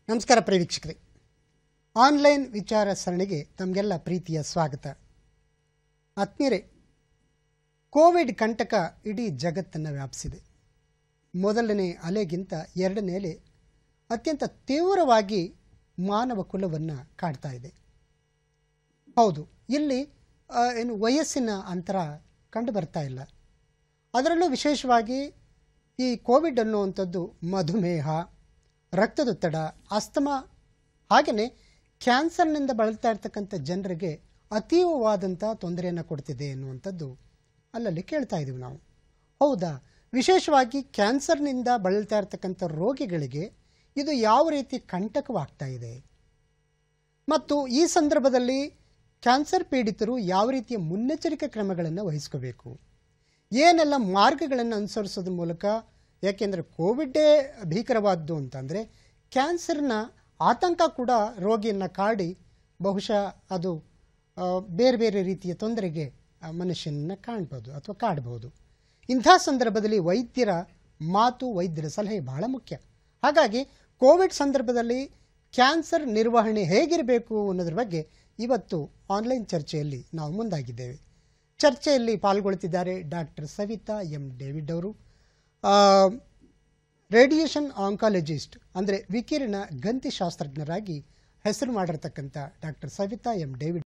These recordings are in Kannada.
ನಮಸ್ಕಾರ ಪ್ರಿಯ ವೀಕ್ಷಕರೇ ಆನ್ಲೈನ್ ವಿಚಾರ ಸರಣಿಗೆ ತಮಗೆಲ್ಲ ಪ್ರೀತಿಯ ಸ್ವಾಗತ ಆತ್ಮೀಯರೇ ಕೋವಿಡ್ ಕಂಟಕ ಇಡೀ ಜಗತ್ತನ್ನು ವ್ಯಾಪಿಸಿದೆ ಮೊದಲನೇ ಅಲೆಗಿಂತ ಎರಡನೇ ಅಲೆ ಅತ್ಯಂತ ತೀವ್ರವಾಗಿ ಮಾನವ ಕುಲವನ್ನು ಕಾಡ್ತಾ ಇದೆ ಹೌದು ಇಲ್ಲಿ ಆ, ಏನು ವಯಸ್ಸಿನ ಅಂತರ ಕಂಡು ಬರ್ತಾ ಇಲ್ಲ ಅದರಲ್ಲೂ ವಿಶೇಷವಾಗಿ ಈ ಕೋವಿಡ್ ಅನ್ನುವಂಥದ್ದು ಮಧುಮೇಹ ರಕ್ತದೊತ್ತಡ ಅಸ್ತಮಾ ಹಾಗೆಯೇ ಕ್ಯಾನ್ಸರ್ನಿಂದ ಬಳಲ್ತಾ ಇರ್ತಕ್ಕಂಥ ಜನರಿಗೆ ಅತೀವವಾದಂಥ ತೊಂದರೆಯನ್ನು ಕೊಡ್ತಿದೆ ಎನ್ನುವಂಥದ್ದು ಅಲ್ಲಲ್ಲಿ ಕೇಳ್ತಾ ಇದ್ದೀವಿ ನಾವು ಹೌದಾ ವಿಶೇಷವಾಗಿ ಕ್ಯಾನ್ಸರ್ನಿಂದ ಬಳಲ್ತಾ ಇರ್ತಕ್ಕಂಥ ರೋಗಿಗಳಿಗೆ ಇದು ಯಾವ ರೀತಿ ಕಂಟಕವಾಗ್ತಾ ಇದೆ ಮತ್ತು ಈ ಸಂದರ್ಭದಲ್ಲಿ ಕ್ಯಾನ್ಸರ್ ಪೀಡಿತರು ಯಾವ ರೀತಿಯ ಮುನ್ನೆಚ್ಚರಿಕೆ ಕ್ರಮಗಳನ್ನು ವಹಿಸ್ಕೋಬೇಕು ಏನೆಲ್ಲ ಮಾರ್ಗಗಳನ್ನು ಅನುಸರಿಸೋದ್ರ ಮೂಲಕ ಯಾಕೆಂದರೆ ಕೋವಿಡ್ಡೇ ಭೀಕರವಾದ್ದು ಅಂತಂದರೆ ಕ್ಯಾನ್ಸರ್ನ ಆತಂಕ ಕೂಡ ರೋಗಿಯನ್ನು ಕಾಡಿ ಬಹುಶಃ ಅದು ಆ, ಬೇರೆ ಬೇರೆ ರೀತಿಯ ತೊಂದರೆಗೆ ಆ ಮನುಷ್ಯನನ್ನು ಕಾಣ್ಬೋದು ಅಥವಾ ಕಾಡ್ಬೋದು ಇಂಥ ಸಂದರ್ಭದಲ್ಲಿ ವೈದ್ಯರ ಮಾತು ವೈದ್ಯರ ಸಲಹೆ ಬಹಳ ಮುಖ್ಯ ಹಾಗಾಗಿ ಕೋವಿಡ್ ಸಂದರ್ಭದಲ್ಲಿ ಕ್ಯಾನ್ಸರ್ ನಿರ್ವಹಣೆ ಹೇಗಿರಬೇಕು ಅನ್ನೋದ್ರ ಬಗ್ಗೆ ಇವತ್ತು ಆನ್ಲೈನ್ ಚರ್ಚೆಯಲ್ಲಿ ನಾವು ಮುಂದಾಗಿದ್ದೇವೆ ಚರ್ಚೆಯಲ್ಲಿ ಪಾಲ್ಗೊಳ್ತಿದ್ದಾರೆ ಡಾಕ್ಟರ್ ಸವಿತಾ ಎಂ ಡೇವಿಡ್ ಅವರು ಆ, ರೇಡಿಯೇಷನ್ ಆಂಕಾಲಜಿಸ್ಟ್ ಅಂದರೆ ವಿಕಿರಣ ಗಂತಿಶಾಸ್ತ್ರಜ್ಞರಾಗಿ ಹೆಸರು ಮಾಡಿರ್ತಕ್ಕಂಥ ಡಾಕ್ಟರ್ ಸವಿತಾ ಎಂ ಡೇವಿಡ್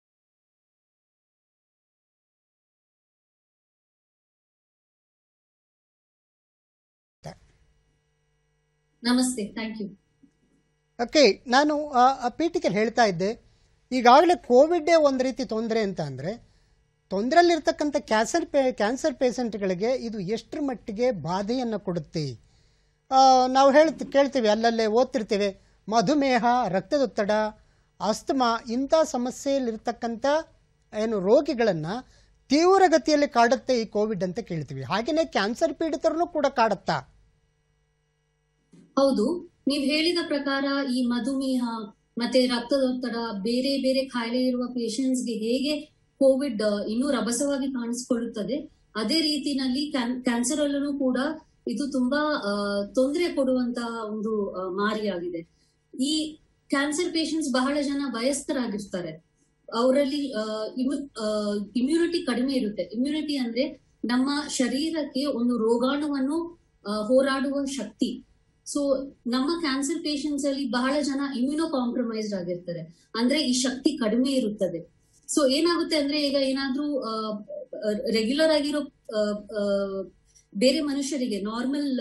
ನಮಸ್ತೆ ಥ್ಯಾಂಕ್ ಯು ಓಕೆ ನಾನು ಆ ಆ ಪೀಠಿಕೆಯಲ್ಲಿ ಹೇಳ್ತಾ ಇದ್ದೆ ಈಗಾಗಲೇ ಕೋವಿಡ್ಡೇ ಒಂದು ರೀತಿ ತೊಂದರೆ ಅಂತ ಅಂದರೆ ತೊಂದರೆಯಲ್ಲಿರ್ತಕ್ಕಂಥ ಕ್ಯಾನ್ಸರ್ ಪೇ ಕ್ಯಾನ್ಸರ್ ಪೇಷಂಟ್ಗಳಿಗೆ ಇದು ಎಷ್ಟರ ಮಟ್ಟಿಗೆ ಬಾಧೆಯನ್ನು ಕೊಡುತ್ತೆ ಆ, ನಾವು ಹೇಳ್ತಿ ಕೇಳ್ತೀವಿ ಅಲ್ಲಲ್ಲೇ ಓದ್ತಿರ್ತೇವೆ ಮಧುಮೇಹ ರಕ್ತದೊತ್ತಡ ಅಸ್ತಮಾ ಇಂಥ ಸಮಸ್ಯೆಯಲ್ಲಿರ್ತಕ್ಕಂಥ ಏನು ರೋಗಿಗಳನ್ನು ತೀವ್ರಗತಿಯಲ್ಲಿ ಕಾಡುತ್ತೆ ಈ ಕೋವಿಡ್ ಅಂತ ಕೇಳ್ತೀವಿ ಹಾಗೆಯೇ ಕ್ಯಾನ್ಸರ್ ಪೀಡಿತರನ್ನು ಕೂಡ ಕಾಡುತ್ತಾ ಹೌದು ನೀವ್ ಹೇಳಿದ ಪ್ರಕಾರ ಈ ಮಧುಮೇಹ ಮತ್ತೆ ರಕ್ತದೊತ್ತಡ ಬೇರೆ ಬೇರೆ ಕಾಯಿಲೆ ಇರುವ patients ಗೆ ಹೇಗೆ ಕೋವಿಡ್ ಇನ್ನೂ ರಭಸವಾಗಿ ಕಾಣಿಸಿಕೊಳ್ಳುತ್ತದೆ ಅದೇ ರೀತಿನಲ್ಲಿ ಕ್ಯಾನ್ಸರ್ ಅಲ್ಲೂ ಕೂಡ ಇದು ತುಂಬಾ ಆ, ತೊಂದರೆ ಕೊಡುವಂತಹ ಒಂದು ಆ, ಮಾರಿಯಾಗಿದೆ ಈ ಕ್ಯಾನ್ಸರ್ ಪೇಷಂಟ್ಸ್ ಬಹಳ ಜನ ವಯಸ್ಕರಾಗಿರ್ತಾರೆ ಅವರಲ್ಲಿ ಇಮ್ಯುನಿಟಿ ಕಡಿಮೆ ಇರುತ್ತೆ ಇಮ್ಯುನಿಟಿ ಅಂದ್ರೆ ನಮ್ಮ ಶರೀರಕ್ಕೆ ಒಂದು ರೋಗಾಣುವನ್ನು ಆ, ಹೋರಾಡುವ ಶಕ್ತಿ ಸೊ ನಮ್ಮ ಕ್ಯಾನ್ಸರ್ ಪೇಷಂಟ್ಸ್ ಅಲ್ಲಿ ಬಹಳ ಜನ ಇಮ್ಯುನೋ ಕಾಂಪ್ರಮೈಸ್ಡ್ ಆಗಿರ್ತಾರೆ ಅಂದ್ರೆ ಈ ಶಕ್ತಿ ಕಡಿಮೆ ಇರುತ್ತದೆ ಸೊ ಏನಾಗುತ್ತೆ ಅಂದ್ರೆ ಈಗ ಏನಾದ್ರೂ ರೆಗ್ಯುಲರ್ ಆಗಿರೋ ಆ, ಆ, ಬೇರೆ ಮನುಷ್ಯರಿಗೆ ನಾರ್ಮಲ್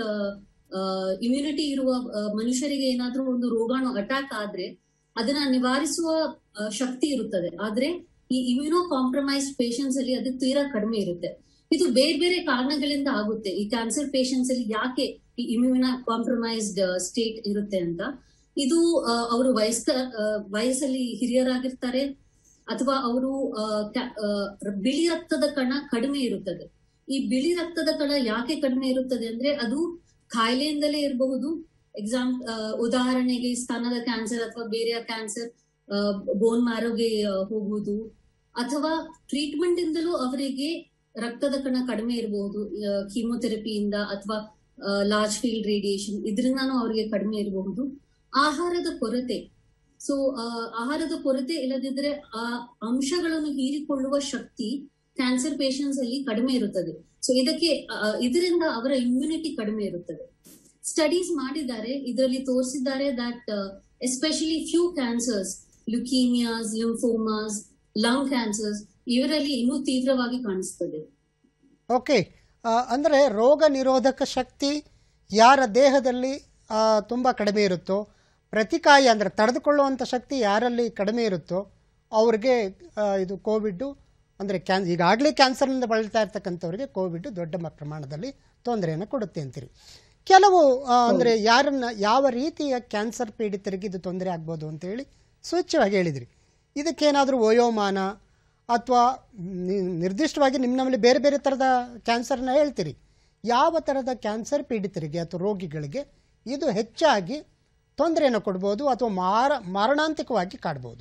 ಇಮ್ಯುನಿಟಿ ಇರುವ ಆ, ಮನುಷ್ಯರಿಗೆ ಏನಾದ್ರೂ ಒಂದು ರೋಗಾಣು ಅಟ್ಯಾಕ್ ಆದ್ರೆ ಅದನ್ನ ನಿವಾರಿಸುವ ಆ, ಶಕ್ತಿ ಇರುತ್ತದೆ ಆದ್ರೆ ಈ ಇಮ್ಯುನೋ ಕಾಂಪ್ರಮೈಸ್ಡ್ ಪೇಷಂಟ್ಸ್ ಅಲ್ಲಿ ಅದು ತೀರಾ ಕಡಿಮೆ ಇರುತ್ತೆ ಇದು ಬೇರೆ ಬೇರೆ ಕಾರಣಗಳಿಂದ ಆಗುತ್ತೆ ಈ ಕ್ಯಾನ್ಸರ್ ಪೇಷಂಟ್ಸ್ ಅಲ್ಲಿ ಯಾಕೆ ಈ ಇಮ್ಯೂನ ಕಾಂಪ್ರಮೈಸ್ಡ್ ಸ್ಟೇಟ್ ಇರುತ್ತೆ ಅಂತ ಇದು ಆ, ಅವರು ವಯಸ್ಕ ಆ, ವಯಸ್ಸಲ್ಲಿ ಹಿರಿಯರಾಗಿರ್ತಾರೆ ಅಥವಾ ಅವರು ಆ, ಕ್ಯಾ- ಆ, ಬಿಳಿ ರಕ್ತದ ಕಣ ಕಡಿಮೆ ಇರುತ್ತದೆ ಈ ಬಿಳಿ ರಕ್ತದ ಕಣ ಯಾಕೆ ಕಡಿಮೆ ಇರುತ್ತದೆ ಅಂದ್ರೆ ಅದು ಕಾಯಿಲೆಯಿಂದಲೇ ಇರಬಹುದು ಎಕ್ಸಾಮ್ ಉದಾಹರಣೆಗೆ ಸ್ತನದ ಕ್ಯಾನ್ಸರ್ ಅಥವಾ ಬೇರೆಯ ಕ್ಯಾನ್ಸರ್ ಬೋನ್ ಮ್ಯಾರೋಗೆ ಹೋಗುವುದು ಅಥವಾ ಟ್ರೀಟ್ಮೆಂಟ್ ಇಂದಲೂ ಅವರಿಗೆ ರಕ್ತದ ಕಣ ಕಡಿಮೆ ಇರಬಹುದು ಕೀಮೋಥೆರಪಿಯಿಂದ ಅಥವಾ ಲಾರ್ಜ್ ಫೀಲ್ಡ್ ರೇಡಿಯೇಷನ್ ಇದರಿಂದಾನು ಅವರಿಗೆ ಕಡಿಮೆ ಇರಬಹುದು ಆಹಾರದ ಕೊರತೆ ಸೊ ಆಹಾರದ ಕೊರತೆ ಇಲ್ಲದಿದ್ರೆ ಆ ಅಂಶಗಳನ್ನು ಹೀರಿಕೊಳ್ಳುವ ಶಕ್ತಿ ಕ್ಯಾನ್ಸರ್ ಪೇಷಂಟ್ಸ್ ಅಲ್ಲಿ ಕಡಿಮೆ ಇರುತ್ತದೆ ಸೊ ಇದಕ್ಕೆ ಆ, ಇದರಿಂದ ಅವರ ಇಮ್ಯುನಿಟಿ ಕಡಿಮೆ ಇರುತ್ತದೆ ಸ್ಟಡೀಸ್ ಮಾಡಿದ್ದಾರೆ ಇದರಲ್ಲಿ ತೋರಿಸಿದ್ದಾರೆ that especially few cancers leukemias lymphomas lung cancers ಇವರಲ್ಲಿ ಇನ್ನೂ ತೀವ್ರವಾಗಿ ಕಾಣಿಸ್ತದೆ ಓಕೆ ಅಂದರೆ ರೋಗ ನಿರೋಧಕ ಶಕ್ತಿ ಯಾರ ದೇಹದಲ್ಲಿ ತುಂಬ ಕಡಿಮೆ ಇರುತ್ತೋ ಪ್ರತಿಕಾಯ ಅಂದರೆ ತಡೆದುಕೊಳ್ಳುವಂಥ ಶಕ್ತಿ ಯಾರಲ್ಲಿ ಕಡಿಮೆ ಇರುತ್ತೋ ಅವ್ರಿಗೆ ಆ, ಇದು ಕೋವಿಡ್ಡು ಅಂದರೆ ಕ್ಯಾನ್ ಈಗಾಗಲೇ ಕ್ಯಾನ್ಸರ್ನಿಂದ ಬಳಲ್ತಾ ಇರ್ತಕ್ಕಂಥವ್ರಿಗೆ ಕೋವಿಡ್ ದೊಡ್ಡ ಮ- ಪ್ರಮಾಣದಲ್ಲಿ ತೊಂದರೆಯನ್ನು ಕೊಡುತ್ತೆ ಅಂತೀರಿ ಕೆಲವು ಅಂದರೆ ಯಾರನ್ನ ಯಾವ ರೀತಿಯ ಕ್ಯಾನ್ಸರ್ ಪೀಡಿತರಿಗೆ ಇದು ತೊಂದರೆ ಆಗ್ಬೋದು ಅಂತೇಳಿ ಸೂಚ್ಯವಾಗಿ ಹೇಳಿದ್ರಿ ಇದಕ್ಕೇನಾದರೂ ವಯೋಮಾನ ಅಥವಾ ನಿರ್ದಿಷ್ಟವಾಗಿ ನಿಮ್ಮ ನಮ್ಮಲ್ಲಿ ಬೇರೆ ಬೇರೆ ಥರದ ಕ್ಯಾನ್ಸರ್ನ ಹೇಳ್ತೀರಿ ಯಾವ ಥರದ ಕ್ಯಾನ್ಸರ್ ಪೀಡಿತರಿಗೆ ಅಥವಾ ರೋಗಿಗಳಿಗೆ ಇದು ಹೆಚ್ಚಾಗಿ ತೊಂದರೆಯನ್ನು ಕೊಡ್ಬೋದು ಅಥವಾ ಮಾರ ಮಾರಣಾಂತಿಕವಾಗಿ ಕಾಡ್ಬೋದು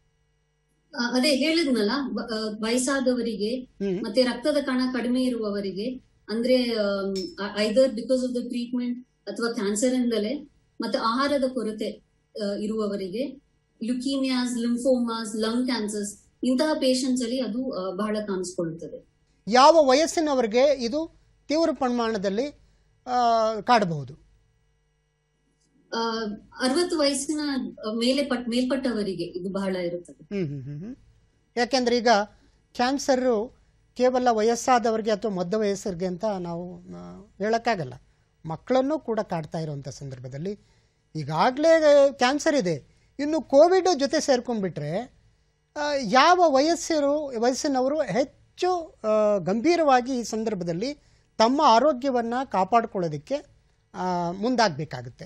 ಆ, ಅದೇ ಹೇಳಿದ್ನಲ್ಲ ವ- ಆ, ವಯಸ್ಸಾದವರಿಗೆ ಹ್ಮ್. ಮತ್ತೆ ರಕ್ತದ ಕಣ ಕಡಿಮೆ ಇರುವವರಿಗೆ ಅಂದ್ರೆ either because of the treatment ಅಥವಾ ಕ್ಯಾನ್ಸರ್ ಇಂದಲೇ ಮತ್ತೆ ಆಹಾರದ ಕೊರತೆ ಇರುವವರಿಗೆ ಲ್ಯುಕೀಮಿಯಾಸ್ ಲಿಂಫೋಮಾಸ್ ಲಂಗ್ ಕ್ಯಾನ್ಸರ್ಸ್ ಇಂತಹ ಪೇಷಂಟ್ಸ್ ಅಲ್ಲಿ ಅದು ಆ, ಬಹಳ ಕಾಣಿಸ್ಕೊಳ್ಳುತ್ತದೆ ಯಾವ ವಯಸ್ಸಿನವರಿಗೆ ಇದು ತೀವ್ರ ಪ್ರಮಾಣದಲ್ಲಿ ಆ, ಕಾಡಬಹುದು ಆ, ಅರವತ್ತು ವಯಸ್ಸಿನ ಮೇಲೆ ಪಟ್ ಮೇಲ್ಪಟ್ಟವರಿಗೆ ಇದು ಬಹಳ ಇರುತ್ತದೆ ಹ್ಮ್ ಹ್ಮ್ ಹ್ಮ್ ಹ್ಮ್. ಯಾಕೆಂದ್ರೆ ಈಗ ಕ್ಯಾನ್ಸರು ಕೇವಲ ವಯಸ್ಸಾದವರಿಗೆ ಅಥವಾ ಮಧ್ಯ ವಯಸ್ಸರಿಗೆ ಅಂತ ನಾವು ಆ, ಹೇಳಕ್ಕಾಗಲ್ಲ ಮಕ್ಕಳನ್ನು ಕೂಡ ಕಾಡ್ತಾ ಇರುವಂಥ ಸಂದರ್ಭದಲ್ಲಿ ಈಗಾಗಲೇ ಕ್ಯಾನ್ಸರ್ ಇದೆ ಇನ್ನು ಕೋವಿಡ್ ಜೊತೆ ಸೇರ್ಕೊಂಡ್ಬಿಟ್ರೆ ಆ, ಯಾವ ವಯಸ್ಸಿರು ವಯಸ್ಸಿನವರು ಹೆಚ್ಚು ಆ, ಗಂಭೀರವಾಗಿ ಈ ಸಂದರ್ಭದಲ್ಲಿ ತಮ್ಮ ಆರೋಗ್ಯವನ್ನು ಕಾಪಾಡಿಕೊಳ್ಳೋದಕ್ಕೆ ಮುಂದಾಗಬೇಕಾಗುತ್ತೆ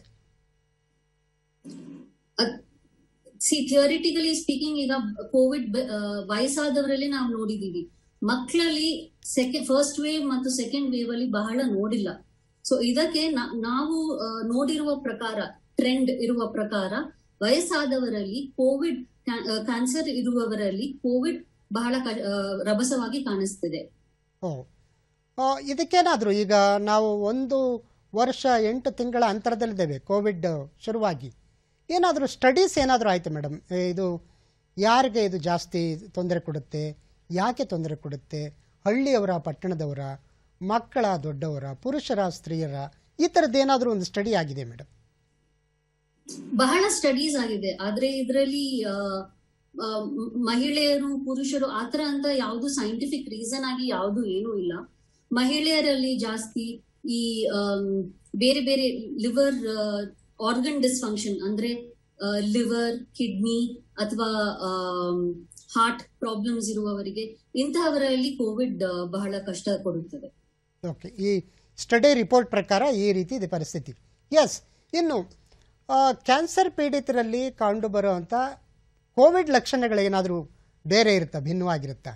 ಸಿ ಥಿಯರಿಟಿಕಲಿ ಸ್ಪೀಕಿಂಗ್ ಈಗ ಕೋವಿಡ್ ವಯಸ್ಸಾದವರಲ್ಲಿ ನಾವು ನೋಡಿದೀವಿ ಮಕ್ಕಳಲ್ಲಿ ಸೆಕೆಂಡ್ ಫಸ್ಟ್ ವೇವ್ ಮತ್ತು ಸೆಕೆಂಡ್ ವೇವ್ ಅಲ್ಲಿ ಬಹಳ ನೋಡಿಲ್ಲ ಸೊ ಇದಕ್ಕೆ ನಾ- ನಾವು ಆ, ನೋಡಿರುವ ಪ್ರಕಾರ ಟ್ರೆಂಡ್ ಇರುವ ಪ್ರಕಾರ ವಯಸ್ಸಾದವರಲ್ಲಿ ಕೋವಿಡ್ ಕ್ಯಾನ್ಸರ್ ಇರುವವರಲ್ಲಿ ಕೋವಿಡ್ ಬಹಳ ಕ- ಆ, ರಭಸವಾಗಿ ಕಾಣಿಸ್ತಿದೆ ಓ ಆ, ಇದಕ್ಕೇನಾದರೂ ಈಗ ನಾವು ಒಂದು ವರ್ಷ ಎಂಟು ತಿಂಗಳ ಅಂತರದಲ್ಲಿದ್ದೇವೆ ಕೋವಿಡ್ ಶುರುವಾಗಿ ಏನಾದರೂ ಸ್ಟಡೀಸ್ ಏನಾದರೂ ಆಯಿತು ಮೇಡಮ್ ಇದು ಯಾರಿಗೆ ಇದು ಜಾಸ್ತಿ ತೊಂದರೆ ಕೊಡುತ್ತೆ ಯಾಕೆ ತೊಂದರೆ ಕೊಡುತ್ತೆ ಹಳ್ಳಿಯವರ ಪಟ್ಟಣದವರ ಮಕ್ಕಳ ದೊಡ್ಡವರ ಪುರುಷರ ಸ್ತ್ರೀಯರ ಈ ಥರದ್ದು ಏನಾದರೂ ಒಂದು ಸ್ಟಡಿ ಆಗಿದೆ ಮೇಡಮ್ ಬಹಳ ಸ್ಟಡೀಸ್ ಆಗಿದೆ ಆದ್ರೆ ಇದರಲ್ಲಿ ಮಹಿಳೆಯರು ಪುರುಷರು ಆತರ ಅಂತ ಯಾವುದು ಸೈಂಟಿಫಿಕ್ ರೀಸನ್ ಆಗಿ ಯಾವುದು ಏನೂ ಇಲ್ಲ ಮಹಿಳೆಯರಲ್ಲಿ ಜಾಸ್ತಿ ಈ ಆಮ್, ಬೇರೆ ಬೇರೆ ಲಿವರ್ ಆರ್ಗನ್ ಡಿಸ್ಫಂಕ್ಷನ್ ಅಂದ್ರೆ ಲಿವರ್ ಕಿಡ್ನಿ ಅಥವಾ ಹಾರ್ಟ್ ಪ್ರಾಬ್ಲಮ್ಸ್ ಇರುವವರಿಗೆ ಇಂತಹವರಲ್ಲಿ ಕೋವಿಡ್ ಬಹಳ ಕಷ್ಟ ಕೊಡುತ್ತದೆ ಓಕೆ ಈ ಸ್ಟಡಿ ರಿಪೋರ್ಟ್ ಪ್ರಕಾರ ಈ ರೀತಿ ಇದೆ ಪರಿಸ್ಥಿತಿ ಎಸ್ ಇನ್ನು ಆ, ಕ್ಯಾನ್ಸರ್ ಪೀಡಿತರಲ್ಲಿ ಕಂಡು ಬರುವಂಥ ಕೋವಿಡ್ ಲಕ್ಷಣಗಳೇನಾದರೂ ಬೇರೆ ಇರುತ್ತಾ ಭಿನ್ನವಾಗಿರುತ್ತಾ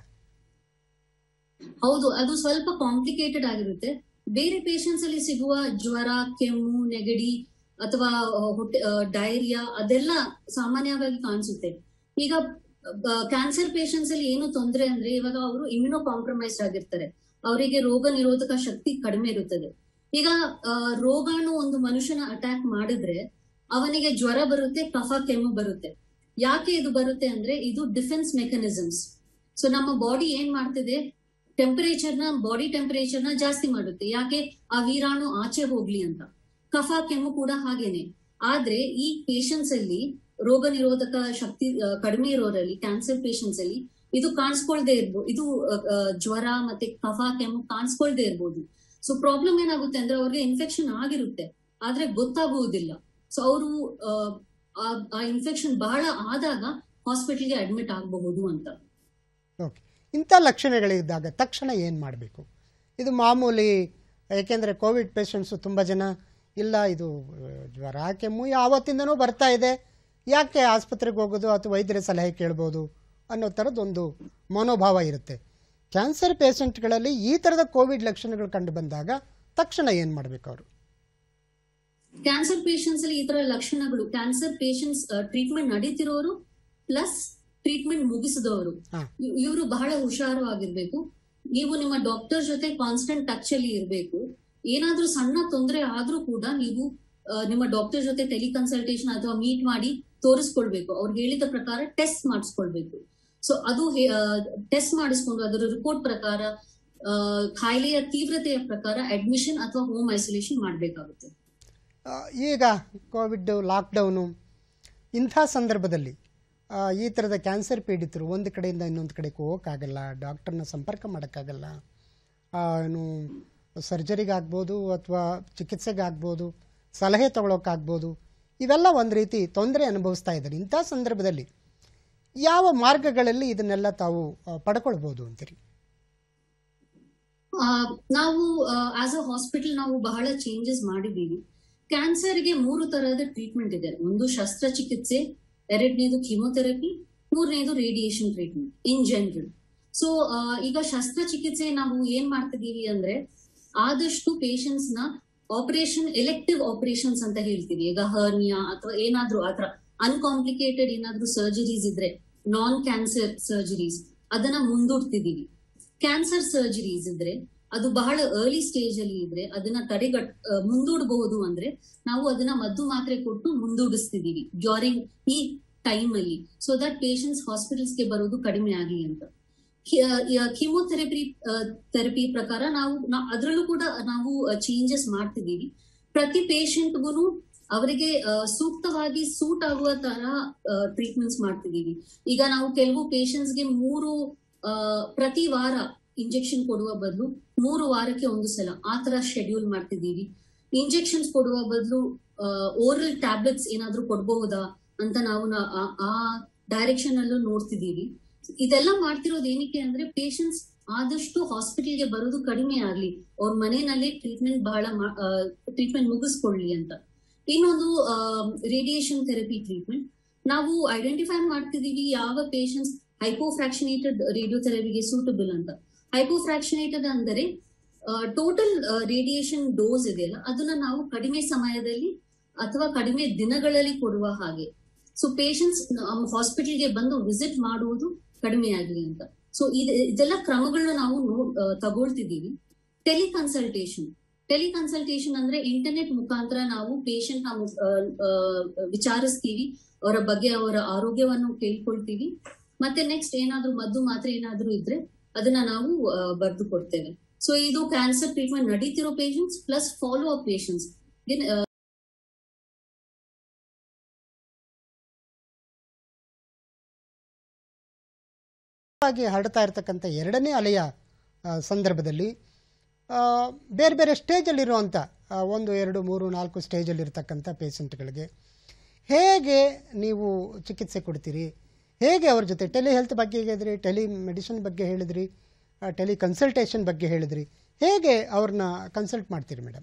ಹೌದು ಅದು ಸ್ವಲ್ಪ ಕಾಂಪ್ಲಿಕೇಟೆಡ್ ಆಗಿರುತ್ತೆ ಬೇರೆ ಪೇಷಂಟ್ಸ್ ಅಲ್ಲಿ ಸಿಗುವ ಜ್ವರ ಕೆಮ್ಮು ನೆಗಡಿ ಅಥವಾ ಆ, ಹೊಟ್ಟೆ ಡೈರಿಯಾ ಅದೆಲ್ಲ ಸಾಮಾನ್ಯವಾಗಿ ಕಾಣಿಸುತ್ತೆ ಈಗ ಕ್ಯಾನ್ಸರ್ ಪೇಷಂಟ್ಸ್ ಅಲ್ಲಿ ಏನು ತೊಂದರೆ ಅಂದ್ರೆ ಇವಾಗ ಅವರು ಇಮ್ಯುನೋ ಕಾಂಪ್ರಮೈಸ್ ಆಗಿರ್ತಾರೆ ಅವರಿಗೆ ರೋಗ ನಿರೋಧಕ ಶಕ್ತಿ ಕಡಿಮೆ ಇರುತ್ತದೆ ಈಗ ಆ, ರೋಗಾಣು ಒಂದು ಮನುಷ್ಯನ ಅಟ್ಯಾಕ್ ಮಾಡಿದ್ರೆ ಅವನಿಗೆ ಜ್ವರ ಬರುತ್ತೆ ಕಫ ಕೆಮ್ಮು ಬರುತ್ತೆ ಯಾಕೆ ಇದು ಬರುತ್ತೆ ಅಂದ್ರೆ ಇದು ಡಿಫೆನ್ಸ್ ಮೆಕಾನಿಸಮ್ಸ್ ಸೊ ನಮ್ಮ ಬಾಡಿ ಏನ್ ಮಾಡ್ತಿದೆ ಟೆಂಪರೇಚರ್ ನ ಬಾಡಿ ಟೆಂಪರೇಚರ್ ನ ಜಾಸ್ತಿ ಮಾಡುತ್ತೆ ಯಾಕೆ ಆ ವೀರಾಣು ಆಚೆ ಹೋಗ್ಲಿ ಅಂತ ಕಫ ಕೆಮ್ಮು ಕೂಡ ಹಾಗೇನೆ ಆದ್ರೆ ಈ ಪೇಷಂಟ್ಸ್ ಅಲ್ಲಿ ರೋಗ ನಿರೋಧಕ ಶಕ್ತಿ ಆ, ಕಡಿಮೆ ಇರೋರಲ್ಲಿ ಕ್ಯಾನ್ಸರ್ ಪೇಷಂಟ್ಸ್ ಅಲ್ಲಿ ಇದು ಕಾಣಿಸ್ಕೊಳ್ದೆ ಇರ್ಬೋದು ಇದು ಆ, ಆ, ಜ್ವರ ಮತ್ತೆ ಕಫ ಕೆಮ್ಮು ಕಾಣಿಸ್ಕೊಳ್ದೆ ಇರ್ಬೋದು ಸೊ ಪ್ರಾಬ್ಲಮ್ ಏನಾಗುತ್ತೆ ಅಂದ್ರೆ ಅವ್ರಿಗೆ ಇನ್ಫೆಕ್ಷನ್ ಆಗಿರುತ್ತೆ ಆದ್ರೆ ಗೊತ್ತಾಗುವುದಿಲ್ಲ ಸೊ ಅವರು ಆ ಇನ್ಫೆಕ್ಷನ್ ಬಹಳ ಆದಾಗ ಹಾಸ್ಪಿಟಲ್ಗೆ ಅಡ್ಮಿಟ್ ಆಗಬಹುದು ಅಂತ ಓಕೆ ಇಂಥ ಲಕ್ಷಣಗಳಿದ್ದಾಗ ತಕ್ಷಣ ಏನು ಮಾಡಬೇಕು ಇದು ಮಾಮೂಲಿ ಏಕೆಂದರೆ ಕೋವಿಡ್ ಪೇಷಂಟ್ಸು ತುಂಬ ಜನ ಇಲ್ಲ ಇದು ಆ, ಜ್ವರ ಕೆಮ್ಮು ಯಾವತ್ತಿಂದನೂ ಬರ್ತಾ ಇದೆ ಯಾಕೆ ಆಸ್ಪತ್ರೆಗೆ ಹೋಗೋದು ಅಥವಾ ವೈದ್ಯರ ಸಲಹೆ ಕೇಳ್ಬೋದು ಅನ್ನೋ ಥರದ್ದೊಂದು ಮನೋಭಾವ ಇರುತ್ತೆ ಕ್ಯಾನ್ಸರ್ ಪೇಷಂಟ್ಗಳಲ್ಲಿ ಈ ಥರದ ಕೋವಿಡ್ ಲಕ್ಷಣಗಳು ಕಂಡು ಬಂದಾಗ ತಕ್ಷಣ ಏನು ಮಾಡಬೇಕು ಅವರು ಕ್ಯಾನ್ಸರ್ ಪೇಷಂಟ್ಸ್ ಅಲ್ಲಿ ಈ ತರ ಲಕ್ಷಣಗಳು ಕ್ಯಾನ್ಸರ್ ಪೇಷಂಟ್ಸ್ ಟ್ರೀಟ್ಮೆಂಟ್ ನಡೀತಿರೋರು ಪ್ಲಸ್ ಟ್ರೀಟ್ಮೆಂಟ್ ಮುಗಿಸಿದವರು ಹಾ. ಇವರು ಬಹಳ ಹುಷಾರು ಆಗಿರ್ಬೇಕು ನೀವು ನಿಮ್ಮ ಡಾಕ್ಟರ್ ಜೊತೆ ಕಾನ್ಸ್ಟೆಂಟ್ ಟಚ್ ಅಲ್ಲಿ ಇರಬೇಕು ಏನಾದ್ರೂ ಸಣ್ಣ ತೊಂದರೆ ಆದ್ರೂ ಕೂಡ ನೀವು ಆ, ನಿಮ್ಮ ಡಾಕ್ಟರ್ ಜೊತೆ ಟೆಲಿಕನ್ಸಲ್ಟೇಷನ್ ಅಥವಾ ಮೀಟ್ ಮಾಡಿ ತೋರಿಸ್ಕೊಳ್ಬೇಕು ಅವ್ರು ಹೇಳಿದ ಪ್ರಕಾರ ಟೆಸ್ಟ್ ಮಾಡಿಸ್ಕೊಳ್ಬೇಕು ಸೊ ಅದು ಟೆಸ್ಟ್ ಮಾಡಿಸ್ಕೊಂಡು ಅದರ ರಿಪೋರ್ಟ್ ಪ್ರಕಾರ ಆ, ಕಾಯಿಲೆಯ ತೀವ್ರತೆಯ ಪ್ರಕಾರ ಅಡ್ಮಿಷನ್ ಅಥವಾ ಹೋಮ್ ಐಸೋಲೇಷನ್ ಮಾಡಬೇಕಾಗುತ್ತೆ ಆ, ಈಗ ಕೋವಿಡ್ ಲಾಕ್ಡೌನು ಇಂಥ ಸಂದರ್ಭದಲ್ಲಿ ಆ, ಈ ಥರದ ಕ್ಯಾನ್ಸರ್ ಪೀಡಿತರು ಒಂದು ಕಡೆಯಿಂದ ಇನ್ನೊಂದು ಕಡೆಗೆ ಹೋಗೋಕ್ಕಾಗಲ್ಲ ಡಾಕ್ಟರ್ನ ಸಂಪರ್ಕ ಮಾಡೋಕ್ಕಾಗಲ್ಲ ಆ, ಏನು ಸರ್ಜರಿಗಾಗ್ಬೋದು ಅಥವಾ ಚಿಕಿತ್ಸೆಗಾಗ್ಬೋದು ಸಲಹೆ ತಗೊಳ್ಳೋಕ್ಕಾಗ್ಬೋದು ಇವೆಲ್ಲ ಒಂದು ರೀತಿ ತೊಂದರೆ ಅನುಭವಿಸ್ತಾ ಇದ್ದಾರೆ ಇಂಥ ಸಂದರ್ಭದಲ್ಲಿ ಯಾವ ಮಾರ್ಗಗಳಲ್ಲಿ ಇದನ್ನೆಲ್ಲ ತಾವು ಆ, ಪಡ್ಕೊಳ್ಬೋದು ಅಂತೀರಿ ಆ, ನಾವು ಆಸ್ ಅ ಹಾಸ್ಪಿಟಲ್ ನಾವು ಬಹಳ ಚೇಂಜಸ್ ಮಾಡಿದ್ದೀವಿ ಕ್ಯಾನ್ಸರ್ಗೆ ಮೂರು ತರಹದ ಟ್ರೀಟ್ಮೆಂಟ್ ಇದೆ ಒಂದು ಶಸ್ತ್ರಚಿಕಿತ್ಸೆ ಎರಡನೇದು ಕೀಮೋಥೆರಪಿ ಮೂರನೇದು radiation treatment in general so ಈಗ ಶಸ್ತ್ರಚಿಕಿತ್ಸೆ ನಾವು ಏನ್ ಮಾಡ್ತಿದೀವಿ ಅಂದ್ರೆ ಆದಷ್ಟು ಪೇಷಂಟ್ಸ್ ನ ಆಪರೇಷನ್ ಎಲೆಕ್ಟಿವ್ ಆಪರೇಷನ್ಸ್ ಅಂತ ಹೇಳ್ತೀವಿ ಈಗ ಹರ್ನಿಯಾ ಅಥವಾ ಏನಾದ್ರೂ ಆತರ ಅನ್ಕಾಂಪ್ಲಿಕೇಟೆಡ್ ಏನಾದ್ರೂ ಸರ್ಜರೀಸ್ ಇದ್ರೆ ನಾನ್ ಕ್ಯಾನ್ಸರ್ ಸರ್ಜರೀಸ್ ಅದನ್ನ ಮುಂದೂಡ್ತಿದೀವಿ ಕ್ಯಾನ್ಸರ್ ಸರ್ಜರೀಸ್ ಇದ್ರೆ ಅದು ಬಹಳ ಅರ್ಲಿ ಸ್ಟೇಜ್ ಅಲ್ಲಿ ಇದ್ರೆ ಅದನ್ನ ತಡೆಗಟ್ ಆ, ಮುಂದೂಡಬಹುದು ಅಂದ್ರೆ ನಾವು ಅದನ್ನ ಮದ್ದು ಮಾತ್ರೆ ಕೊಟ್ಟು ಮುಂದೂಡಿಸ್ತಿದೀವಿ ಡ್ಯೂರಿಂಗ್ ಈ ಟೈಮ್ ಅಲ್ಲಿ ಸೊ ದಟ್ ಪೇಷಂಟ್ಸ್ ಹಾಸ್ಪಿಟಲ್ಸ್ಗೆ ಬರೋದು ಕಡಿಮೆ ಆಗಲಿ ಅಂತ ಕೀಮೋಥೆರಪಿ ಥೆರಪಿ ಪ್ರಕಾರ ನಾವು ನಾ- ಅದ್ರಲ್ಲೂ ಕೂಡ ನಾವು ಚೇಂಜಸ್ ಮಾಡ್ತಿದೀವಿ ಪ್ರತಿ ಪೇಷಂಟ್ಗೂ ಅವರಿಗೆ ಆ, ಸೂಕ್ತವಾಗಿ ಸೂಟ್ ಆಗುವ ತರ ಟ್ರೀಟ್ಮೆಂಟ್ಸ್ ಮಾಡ್ತಿದೀವಿ ಈಗ ನಾವು ಕೆಲವು patients ಗೆ ಮೂರು ಆ, ಪ್ರತಿ ವಾರ ಇಂಜೆಕ್ಷನ್ ಕೊಡುವ ಬದಲು ಮೂರು ವಾರಕ್ಕೆ ಒಂದು ಸಲ ಆ ತರ ಶೆಡ್ಯೂಲ್ ಮಾಡ್ತಿದೀವಿ ಇಂಜೆಕ್ಷನ್ಸ್ ಕೊಡುವ ಬದಲು ಓರಲ್ ಟ್ಯಾಬ್ಲೆಟ್ಸ್ ಏನಾದ್ರೂ ಕೊಡಬಹುದಾ ಅಂತ ನಾವು ನಾ- ಆ- ಆ ಡೈರೆಕ್ಷನ್ ಅಲ್ಲೂ ನೋಡ್ತಿದೀವಿ ಇದೆಲ್ಲ ಮಾಡ್ತಿರೋದು ಏನಕ್ಕೆ ಅಂದ್ರೆ ಪೇಷಂಟ್ಸ್ ಆದಷ್ಟು ಹಾಸ್ಪಿಟಲ್ಗೆ ಬರೋದು ಕಡಿಮೆ ಆಗ್ಲಿ ಅವ್ರ ಮನೆಯಲ್ಲಿ ಟ್ರೀಟ್ಮೆಂಟ್ ಬಹಳ ಟ್ರೀಟ್ಮೆಂಟ್ ಮುಗಿಸ್ಕೊಳ್ಳಿ ಅಂತ ಇನ್ನೊಂದು ರೇಡಿಯೇಷನ್ ಥೆರಪಿ ಟ್ರೀಟ್ಮೆಂಟ್ ನಾವು ಐಡೆಂಟಿಫೈ ಮಾಡ್ತಿದೀವಿ ಯಾವ ಪೇಷಂಟ್ಸ್ ಹೈಪೋಫ್ರಾಕ್ಷನೇಟೆಡ್ ರೇಡಿಯೋಥೆರಪಿಗೆ ಸೂಟಬಲ್ ಅಂತ ಹೈಪೋಫ್ರಾಕ್ಷನೇಟೆಡ್ ಅಂದರೆ ಟೋಟಲ್ ರೇಡಿಯೇಷನ್ ಡೋಸ್ ಇದೆಯಲ್ಲ ಅದನ್ನ ನಾವು ಕಡಿಮೆ ಸಮಯದಲ್ಲಿ ಅಥವಾ ಕಡಿಮೆ ದಿನಗಳಲ್ಲಿ ಕೊಡುವ ಹಾಗೆ ಸೊ ಪೇಷಂಟ್ಸ್ ಹಾಸ್ಪಿಟಲ್ಗೆ ಬಂದು ವಿಸಿಟ್ ಮಾಡುವುದು ಕಡಿಮೆ ಆಗಲಿ ಅಂತ ಸೊ ಇದೆಲ್ಲ ಕ್ರಮಗಳನ್ನ ನಾವು ನೋ- ಆ, ತಗೊಳ್ತಿದೀವಿ ಟೆಲಿಕನ್ಸಲ್ಟೇಷನ್ ಟೆಲಿಕನ್ಸಲ್ಟೇಷನ್ ಅಂದ್ರೆ ಇಂಟರ್ನೆಟ್ ಮುಖಾಂತರ ನಾವು ಪೇಷಂಟ್ ನ ಮು- ಆ, ಆ, ವಿಚಾರಿಸ್ತೀವಿ ಅವರ ಬಗ್ಗೆ ಅವರ ಆರೋಗ್ಯವನ್ನು ಕೇಳ್ಕೊಳ್ತೀವಿ ಮತ್ತೆ ನೆಕ್ಸ್ಟ್ ಏನಾದ್ರೂ ಮದ್ದು ಮಾತ್ರೆ ಏನಾದ್ರೂ ಇದ್ರೆ ಅದನ್ನ ನಾವು ಬರೆದು ಕೊಡ್ತೇವೆ ಸೊ ಇದು ಕ್ಯಾನ್ಸರ್ ಟ್ರೀಟ್ಮೆಂಟ್ ನಡೀತಿರೋ patients plus follow up patients ಆಗಿ ಹರಡ್ತಾ ಇರತಕ್ಕಂಥ ಎರಡನೇ ಅಲೆಯ ಆ, ಸಂದರ್ಭದಲ್ಲಿ ಆ, ಬೇರೆ ಬೇರೆ ಸ್ಟೇಜಲ್ಲಿರುವಂಥ ಆ, ಒಂದು ಎರಡು ಮೂರು ನಾಲ್ಕು ಸ್ಟೇಜಲ್ಲಿರ್ತಕ್ಕಂಥ ಪೇಷಂಟ್ಗಳಿಗೆ ಹೇಗೆ ನೀವು ಚಿಕಿತ್ಸೆ ಕೊಡ್ತೀರಿ ಹೇಗೆ ಅವ್ರ ಜೊತೆ ಟೆಲಿ ಹೆಲ್ತ್ ಬಗ್ಗೆ ಹೇಳಿದ್ರಿ ಟೆಲಿ ಮೆಡಿಸಿನ್ ಬಗ್ಗೆ ಹೇಳಿದ್ರಿ ಟೆಲಿ ಕನ್ಸಲ್ಟೇಷನ್ ಬಗ್ಗೆ ಹೇಳಿದ್ರಿ ಹೇಗೆ ಅವ್ರನ್ನ ಕನ್ಸಲ್ಟ್ ಮಾಡ್ತೀರಿ ಮೇಡಮ್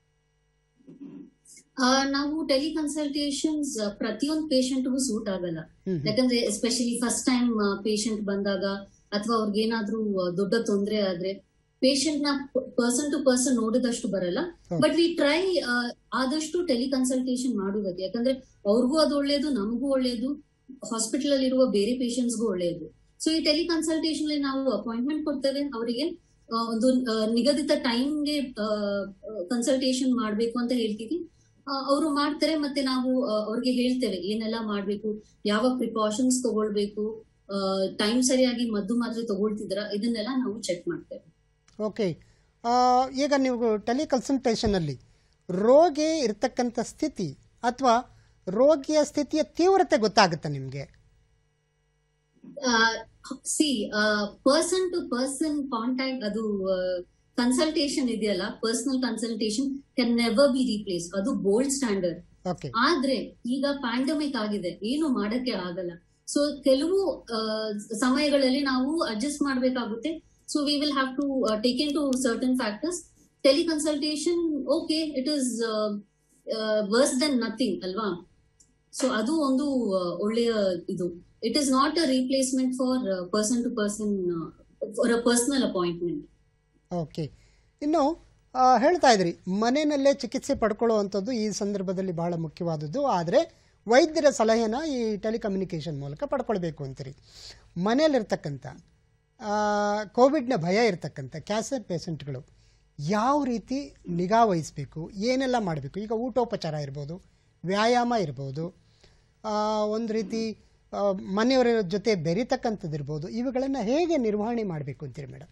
ಆ, ನಾವು ಟೆಲಿಕನ್ಸಲ್ಟೇಷನ್ಸ್ ಪ್ರತಿಯೊಂದು ಪೇಷಂಟ್ಗೂ ಸೂಟ್ ಆಗಲ್ಲ ಹ್ಮ್ ಯಾಕಂದ್ರೆ ಎಸ್ಪೆಷಲಿ ಫಸ್ಟ್ ಟೈಮ್ ಪೇಷಂಟ್ ಬಂದಾಗ ಅಥವಾ ಅವ್ರಿಗೆ ಏನಾದ್ರೂ ದೊಡ್ಡ ತೊಂದರೆ ಆದ್ರೆ ಪೇಷಂಟ್ ನ ಪರ್ಸನ್ ಟು ಪರ್ಸನ್ ನೋಡಿದಷ್ಟು ಬರಲ್ಲ ಹೌದು. ಬಟ್ ವಿ ಟ್ರೈ ಆದಷ್ಟು ಟೆಲಿಕನ್ಸಲ್ಟೇಷನ್ ಮಾಡುವುದಕ್ಕೆ ಯಾಕಂದ್ರೆ ಅವ್ರಿಗೂ ಅದು ಒಳ್ಳೇದು ನಮಗೂ ಒಳ್ಳೇದು ಹಾಸ್ಪಿಟಲ್ ಅಲ್ಲಿ ಇರುವ ಬೇರೆ ಪೇಷಂಟ್ಸ್ಗೂ ಒಳ್ಳೇದು ಸೊ ಈ ಟೆಲಿಕನ್ಸಲ್ಟೇಷನ್ ಅಲ್ಲಿ ನಾವು ಅಪಾಯಿಂಟ್ಮೆಂಟ್ ಕೊಡ್ತೇವೆ ಅವರಿಗೆ ಆ, ಒಂದು ಆ, ನಿಗದಿತ ಟೈಮ್ಗೆ ಕನ್ಸಲ್ಟೇಷನ್ ಮಾಡ್ಬೇಕು ಅಂತ ಹೇಳ್ತೀವಿ ಅವರು ಮಾಡ್ತಾರೆ ಮತ್ತೆ ನಾವು ಆ, ಅವ್ರಿಗೆ ಹೇಳ್ತೇವೆ ಏನೆಲ್ಲ ಮಾಡ್ಬೇಕು ಯಾವ ಪ್ರಿಕಾಷನ್ಸ್ ತಗೊಳ್ಬೇಕು ಟೈಮ್ ಸರಿಯಾಗಿ ಮದ್ದು ಮಾತ್ರೆ ತಗೊಳ್ತಿದ್ರ ಇದನ್ನೆಲ್ಲ ನಾವು ಚೆಕ್ ಮಾಡ್ತೇವೆ ಓಕೆ ಆ, ಈಗ ನೀವು ಟೆಲಿ ಕನ್ಸಲ್ಟೇಷನಲ್ಲಿ ರೋಗಿ ಇರ್ತಕ್ಕಂಥ ಸ್ಥಿತಿ ಅಥವಾ ರೋಗಿಯ ಸ್ಥಿತಿಯ ತೀವ್ರತೆ ಗೊತ್ತಾಗುತ್ತೆ ನಿಮಗೆ see person to person contact ಅದು ಕನ್ಸಲ್ಟೇಷನ್ ಇದೆಯಲ್ಲ personal consultation can never be replace ಅದು ಗೋಲ್ಡ್ ಸ್ಟ್ಯಾಂಡರ್ಡ್ ಓಕೆ ಆದ್ರೆ ಈಗ ಪ್ಯಾಂಡಮಿಕ್ ಆಗಿದೆ ಏನು ಮಾಡಕ್ಕೆ ಆಗಲ್ಲ ಸೊ ಕೆಲವು ಆ, ಸಮಯಗಳಲ್ಲಿ ನಾವು ಅಡ್ಜಸ್ಟ್ ಮಾಡ್ಬೇಕಾಗುತ್ತೆ so we will have to take into certain factors teleconsultation okay it is worse than nothing ಅಲ್ವಾ ಸೊ ಅದು ಒಂದು ಆ, ಒಳ್ಳೆಯ ಇದು it is not a replacement for person to person for a personal appointment okay ಇನ್ನು ಆ, ಹೇಳ್ತಾ ಇದ್ರಿ ಮನೆಯಲ್ಲೇ ಚಿಕಿತ್ಸೆ ಪಡ್ಕೊಳ್ಳುವಂಥದ್ದು ಈ ಸಂದರ್ಭದಲ್ಲಿ ಬಹಳ ಮುಖ್ಯವಾದದ್ದು ಆದರೆ ವೈದ್ಯರ ಸಲಹೆನ ಈ ಟೆಲಿಕಮ್ಯುನಿಕೇಷನ್ ಮೂಲಕ ಪಡ್ಕೊಳ್ಬೇಕು ಅಂತೀರಿ ಮನೆಯಲ್ಲಿರ್ತಕ್ಕಂಥ ಆ, ಕೋವಿಡ್ನ ಭಯ ಇರ್ತಕ್ಕಂಥ ಕ್ಯಾನ್ಸರ್ ಪೇಷಂಟ್ಗಳು ಯಾವ ರೀತಿ ನಿಗಾ ವಹಿಸಬೇಕು ಏನೆಲ್ಲ ಮಾಡಬೇಕು ಈಗ ಊಟೋಪಚಾರ ಇರ್ಬೋದು ವ್ಯಾಯಾಮ ಇರ್ಬೋದು ಆ, ಒಂದು ರೀತಿ ಆ, ಮನೆಯವರ ಜೊತೆ ಬೆರೀತಕ್ಕಂಥದ್ದು ಇರ್ಬೋದು ಇವುಗಳನ್ನು ಹೇಗೆ ನಿರ್ವಹಣೆ ಮಾಡಬೇಕು ಅಂತೀರಿ ಮೇಡಮ್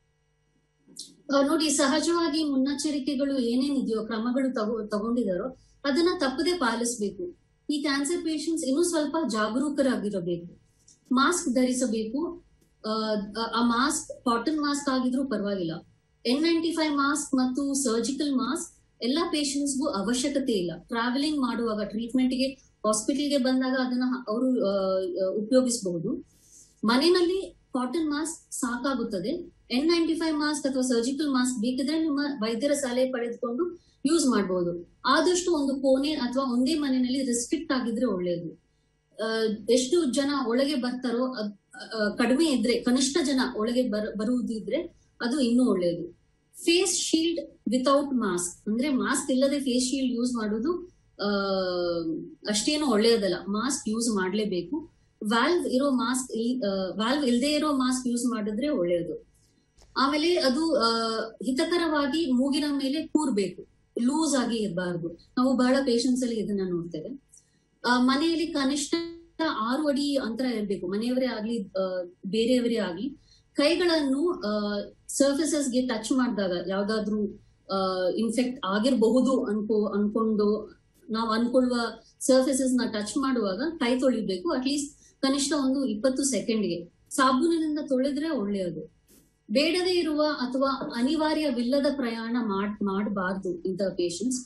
ಆ, ನೋಡಿ ಸಹಜವಾಗಿ ಮುನ್ನೆಚ್ಚರಿಕೆಗಳು ಏನೇನಿದೆಯೋ ಕ್ರಮಗಳು ತಗೋ ತಗೊಂಡಿದಾರೋ ಅದನ್ನ ತಪ್ಪದೆ ಪಾಲಿಸಬೇಕು ಈ ಕ್ಯಾನ್ಸರ್ ಪೇಷಂಟ್ಸ್ ಇನ್ನೂ ಸ್ವಲ್ಪ ಜಾಗರೂಕರಾಗಿರಬೇಕು ಮಾಸ್ಕ್ ಧರಿಸಬೇಕು ಆ, ಆ ಮಾಸ್ಕ್ ಕಾಟನ್ ಮಾಸ್ಕ್ ಆಗಿದ್ರೂ ಪರವಾಗಿಲ್ಲ ಎನ್ ನೈಂಟಿ ಫೈವ್ ಮಾಸ್ಕ್ ಮತ್ತು ಸರ್ಜಿಕಲ್ ಮಾಸ್ಕ್ ಎಲ್ಲ ಪೇಷಂಟ್ಸ್ಗೂ ಅವಶ್ಯಕತೆ ಇಲ್ಲ ಟ್ರಾವೆಲಿಂಗ್ ಮಾಡುವಾಗ ಟ್ರೀಟ್ಮೆಂಟ್ಗೆ ಹಾಸ್ಪಿಟಲ್ಗೆ ಬಂದಾಗ ಅದನ್ನ ಅವರು ಉಪಯೋಗಿಸಬಹುದು ಮನೆಯಲ್ಲಿ ಕಾಟನ್ ಮಾಸ್ಕ್ ಸಾಕಾಗುತ್ತದೆ ಎನ್ ನೈಂಟಿ ಫೈವ್ ಮಾಸ್ಕ್ ಅಥವಾ ಸರ್ಜಿಕಲ್ ಮಾಸ್ಕ್ ಬೇಕಿದ್ರೆ ನಿಮ್ಮ ವೈದ್ಯರ ಸಲಹೆ ಪಡೆದುಕೊಂಡು ಯೂಸ್ ಮಾಡಬಹುದು ಆದಷ್ಟು ಒಂದು ಕೋಣೆ ಅಥವಾ ಒಂದೇ ಮನೆಯಲ್ಲಿ ರಿಸ್ಟ್ರಿಕ್ಟ್ ಆಗಿದ್ರೆ ಒಳ್ಳೆಯದು ಆ, ಎಷ್ಟು ಜನ ಒಳಗೆ ಬರ್ತಾರೋ ಅದ್ ಆ, ಕಡಿಮೆ ಇದ್ರೆ ಕನಿಷ್ಠ ಜನ ಒಳಗೆ ಬರ ಬರುವುದಿದ್ರೆ ಅದು ಇನ್ನೂ ಒಳ್ಳೆಯದು ಫೇಸ್ ಶೀಲ್ಡ್ ವಿತೌಟ್ ಮಾಸ್ಕ್ ಅಂದ್ರೆ ಮಾಸ್ಕ್ ಇಲ್ಲದೆ ಫೇಸ್ ಶೀಲ್ಡ್ ಯೂಸ್ ಮಾಡೋದು ಆ, ಅಷ್ಟೇನು ಒಳ್ಳೆಯದಲ್ಲ ಮಾಸ್ಕ್ ಯೂಸ್ ಮಾಡಲೇಬೇಕು ವಾಲ್ವ್ ಇರೋ ಮಾಸ್ಕ್ ವಾಲ್ವ್ ಇಲ್ಲದೆ ಇರೋ ಮಾಸ್ಕ್ ಯೂಸ್ ಮಾಡಿದ್ರೆ ಒಳ್ಳೆಯದು ಆಮೇಲೆ ಅದು ಆ, ಹಿತಕರವಾಗಿ ಮೂಗಿನ ಮೇಲೆ ಕೂರ್ಬೇಕು ಲೂಸ್ ಆಗಿ ಇರಬಾರ್ದು ನಾವು ಬಹಳ ಪೇಷನ್ಸ್ ಅಲ್ಲಿ ಇದನ್ನ ನೋಡ್ತೇವೆ ಆ, ಮನೆಯಲ್ಲಿ ಕನಿಷ್ಠ ಆರು ಅಡಿ ಅಂತರ ಇರಬೇಕು ಮನೆಯವರೇ ಆಗ್ಲಿ ಆ, ಬೇರೆಯವರೇ ಆಗ್ಲಿ ಕೈಗಳನ್ನು ಸರ್ಫೇಸಸ್ ಗೆ ಟಚ್ ಮಾಡಿದಾಗ ಯಾವ್ದಾದ್ರು ಇನ್ಫೆಕ್ಟ್ ಆಗಿರಬಹುದು ಅನ್ಕೋ ಅನ್ಕೊಂಡು ನಾವು ಅನ್ಕೊಳ್ಳುವ ಸರ್ಫೇಸಸ್ ನ ಟಚ್ ಮಾಡುವಾಗ ಕೈ ತೊಳಿಬೇಕು ಅಟ್ಲೀಸ್ಟ್ ಕನಿಷ್ಠ ಒಂದು ಇಪ್ಪತ್ತು ಸೆಕೆಂಡ್ಗೆ ಸಾಬೂನಿನಿಂದ ತೊಳೆದ್ರೆ ಒಳ್ಳೆಯದು ಬೇಡದೇ ಇರುವ ಅಥವಾ ಅನಿವಾರ್ಯವಿಲ್ಲದ ಪ್ರಯಾಣ ಮಾಡ್ ಮಾಡಬಾರ್ದು ಇಂತಹ ಪೇಷಂಟ್ಸ್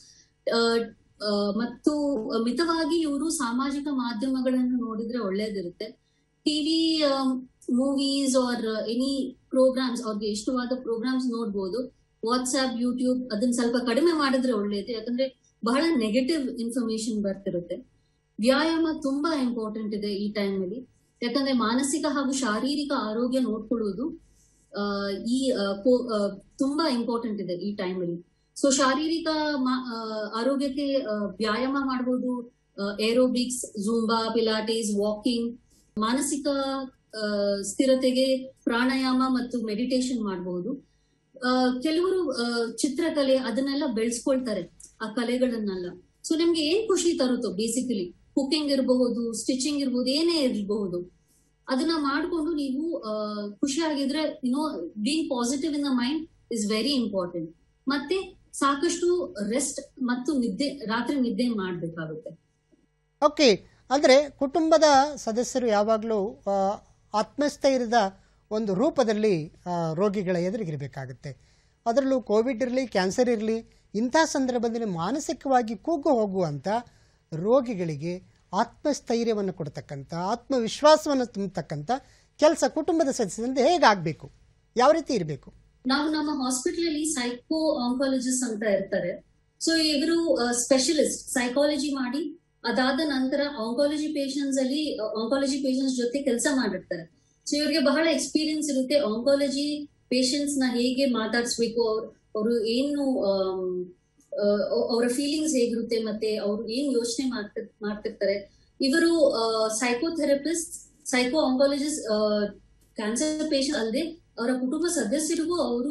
ಮತ್ತು ಮಿತವಾಗಿ ಇವರು ಸಾಮಾಜಿಕ ಮಾಧ್ಯಮಗಳನ್ನು ನೋಡಿದ್ರೆ ಒಳ್ಳೇದಿರುತ್ತೆ TV movies or any programmes ಅವ್ರಿಗೆ ಇಷ್ಟವಾದ ಪ್ರೋಗ್ರಾಮ್ಸ್ ನೋಡ್ಬೋದು ವಾಟ್ಸ್ಆಪ್ ಯೂಟ್ಯೂಬ್ ಅದನ್ನ ಸ್ವಲ್ಪ ಕಡಿಮೆ ಮಾಡಿದ್ರೆ ಒಳ್ಳೇದು ಯಾಕಂದ್ರೆ ಬಹಳ ನೆಗೆಟಿವ್ ಇನ್ಫಾರ್ಮೇಶನ್ ಬರ್ತಿರುತ್ತೆ ವ್ಯಾಯಾಮ ತುಂಬಾ ಇಂಪಾರ್ಟೆಂಟ್ ಇದೆ ಈ ಟೈಮ್ ಅಲ್ಲಿ ಯಾಕಂದ್ರೆ ಮಾನಸಿಕ ಹಾಗೂ ಶಾರೀರಿಕ ಆರೋಗ್ಯ ನೋಡ್ಕೊಳ್ಳೋದು ಆ, ಈ ಆ, ಕೋ- ಆ, ತುಂಬಾ ಇಂಪಾರ್ಟೆಂಟ್ ಇದೆ ಈ ಟೈಮ್ ಅಲ್ಲಿ ಸೊ ಶಾರೀರಿಕ ಮಾ- ಆ, ಆರೋಗ್ಯಕ್ಕೆ ಆ, ವ್ಯಾಯಾಮ ಮಾಡಬಹುದು ಏರೋಬಿಕ್ಸ್ ಜೂಂಬಾ ಪಿಲಾಟೀಸ್ ವಾಕಿಂಗ್ ಮಾನಸಿಕ ಆ, ಸ್ಥಿರತೆಗೆ ಪ್ರಾಣಾಯಾಮ ಮತ್ತು ಮೆಡಿಟೇಷನ್ ಮಾಡಬಹುದು ಕೆಲವರು ಆ, ಚಿತ್ರಕಲೆ ಅದನ್ನೆಲ್ಲ ಬೆಳೆಸ್ಕೊಳ್ತಾರೆ ಆ ಕಲೆಗಳನ್ನೆಲ್ಲ ಸೊ ನಿಮ್ಗೆ ಏನ್ ಖುಷಿ ತರುತ್ತೋ ಬೇಸಿಕಲಿ ಕುಕಿಂಗ್ ಇರಬಹುದು ಸ್ಟಿಚಿಂಗ್ ಇರಬಹುದು ಏನೇ ಇರಬಹುದು ಅದನ್ನ ಮಾಡ್ಕೊಂಡು ನೀವು ಆ, ಖುಷಿಯಾಗಿದ್ರೆ you know being positive in the mind is very important ಮತ್ತೆ ಸಾಕಷ್ಟು ರೆಸ್ಟ್ ಮತ್ತು ನಿದ್ದೆ ರಾತ್ರಿ ನಿದ್ದೆ ಮಾಡ್ಬೇಕಾಗುತ್ತೆ ಓಕೆ ಅಂದರೆ ಕುಟುಂಬದ ಸದಸ್ಯರು ಯಾವಾಗಲೂ ಆ, ಆತ್ಮಸ್ಥೈರ್ಯದ ಒಂದು ರೂಪದಲ್ಲಿ ಆ, ರೋಗಿಗಳ ಎದುರಿಗಿರಬೇಕಾಗುತ್ತೆ ಅದರಲ್ಲೂ ಕೋವಿಡ್ ಇರಲಿ ಕ್ಯಾನ್ಸರ್ ಇರಲಿ ಇಂಥ ಸಂದರ್ಭದಲ್ಲಿ ಮಾನಸಿಕವಾಗಿ ಕೂಗು ಹೋಗುವಂಥ ರೋಗಿಗಳಿಗೆ ಆತ್ಮಸ್ಥೈರ್ಯವನ್ನು ಕೊಡ್ತಕ್ಕಂಥ ಆತ್ಮವಿಶ್ವಾಸವನ್ನು ತುಂಬತಕ್ಕಂಥ ಕೆಲಸ ಕುಟುಂಬದ ಸದಸ್ಯರಿಂದ ಹೇಗಾಗಬೇಕು ಯಾವ ರೀತಿ ಇರಬೇಕು ನಾವು ನಮ್ಮ ಹಾಸ್ಪಿಟಲ್ ಅಲ್ಲಿ ಸೈಕೋ ಆಂಕಾಲಜಿಸ್ಟ್ ಅಂತ ಇರ್ತಾರೆ ಸೊ ಇವರು ಸ್ಪೆಷಲಿಸ್ಟ್ ಸೈಕಾಲಜಿ ಮಾಡಿ ಅದಾದ ನಂತರ ಆಂಕಾಲಜಿ ಪೇಷಂಟ್ಸ್ ಅಲ್ಲಿ ಆಂಕಾಲಜಿ ಪೇಷಂಟ್ಸ್ ಜೊತೆ ಕೆಲಸ ಮಾಡಿರ್ತಾರೆ ಸೊ ಇವರಿಗೆ ಬಹಳ ಎಕ್ಸ್ಪೀರಿಯನ್ಸ್ ಇರುತ್ತೆ ಆಂಕಾಲಜಿ ಪೇಷಂಟ್ಸ್ ನ ಹೇಗೆ ಮಾತಾಡಿಸ್ಬೇಕು ಅವ್ರು ಅವರು ಏನು ಆಮ್, ಆ, ಅವರ ಫೀಲಿಂಗ್ಸ್ ಹೇಗಿರುತ್ತೆ ಮತ್ತೆ ಅವರು ಏನ್ ಯೋಚನೆ ಮಾಡ್ತಿರ್ ಮಾಡ್ತಿರ್ತಾರೆ ಇವರು psychotherapist psycho oncologist cancer patient ಅಲ್ಲದೆ ಅವರ ಕುಟುಂಬ ಸದಸ್ಯರಿಗೂ ಅವರು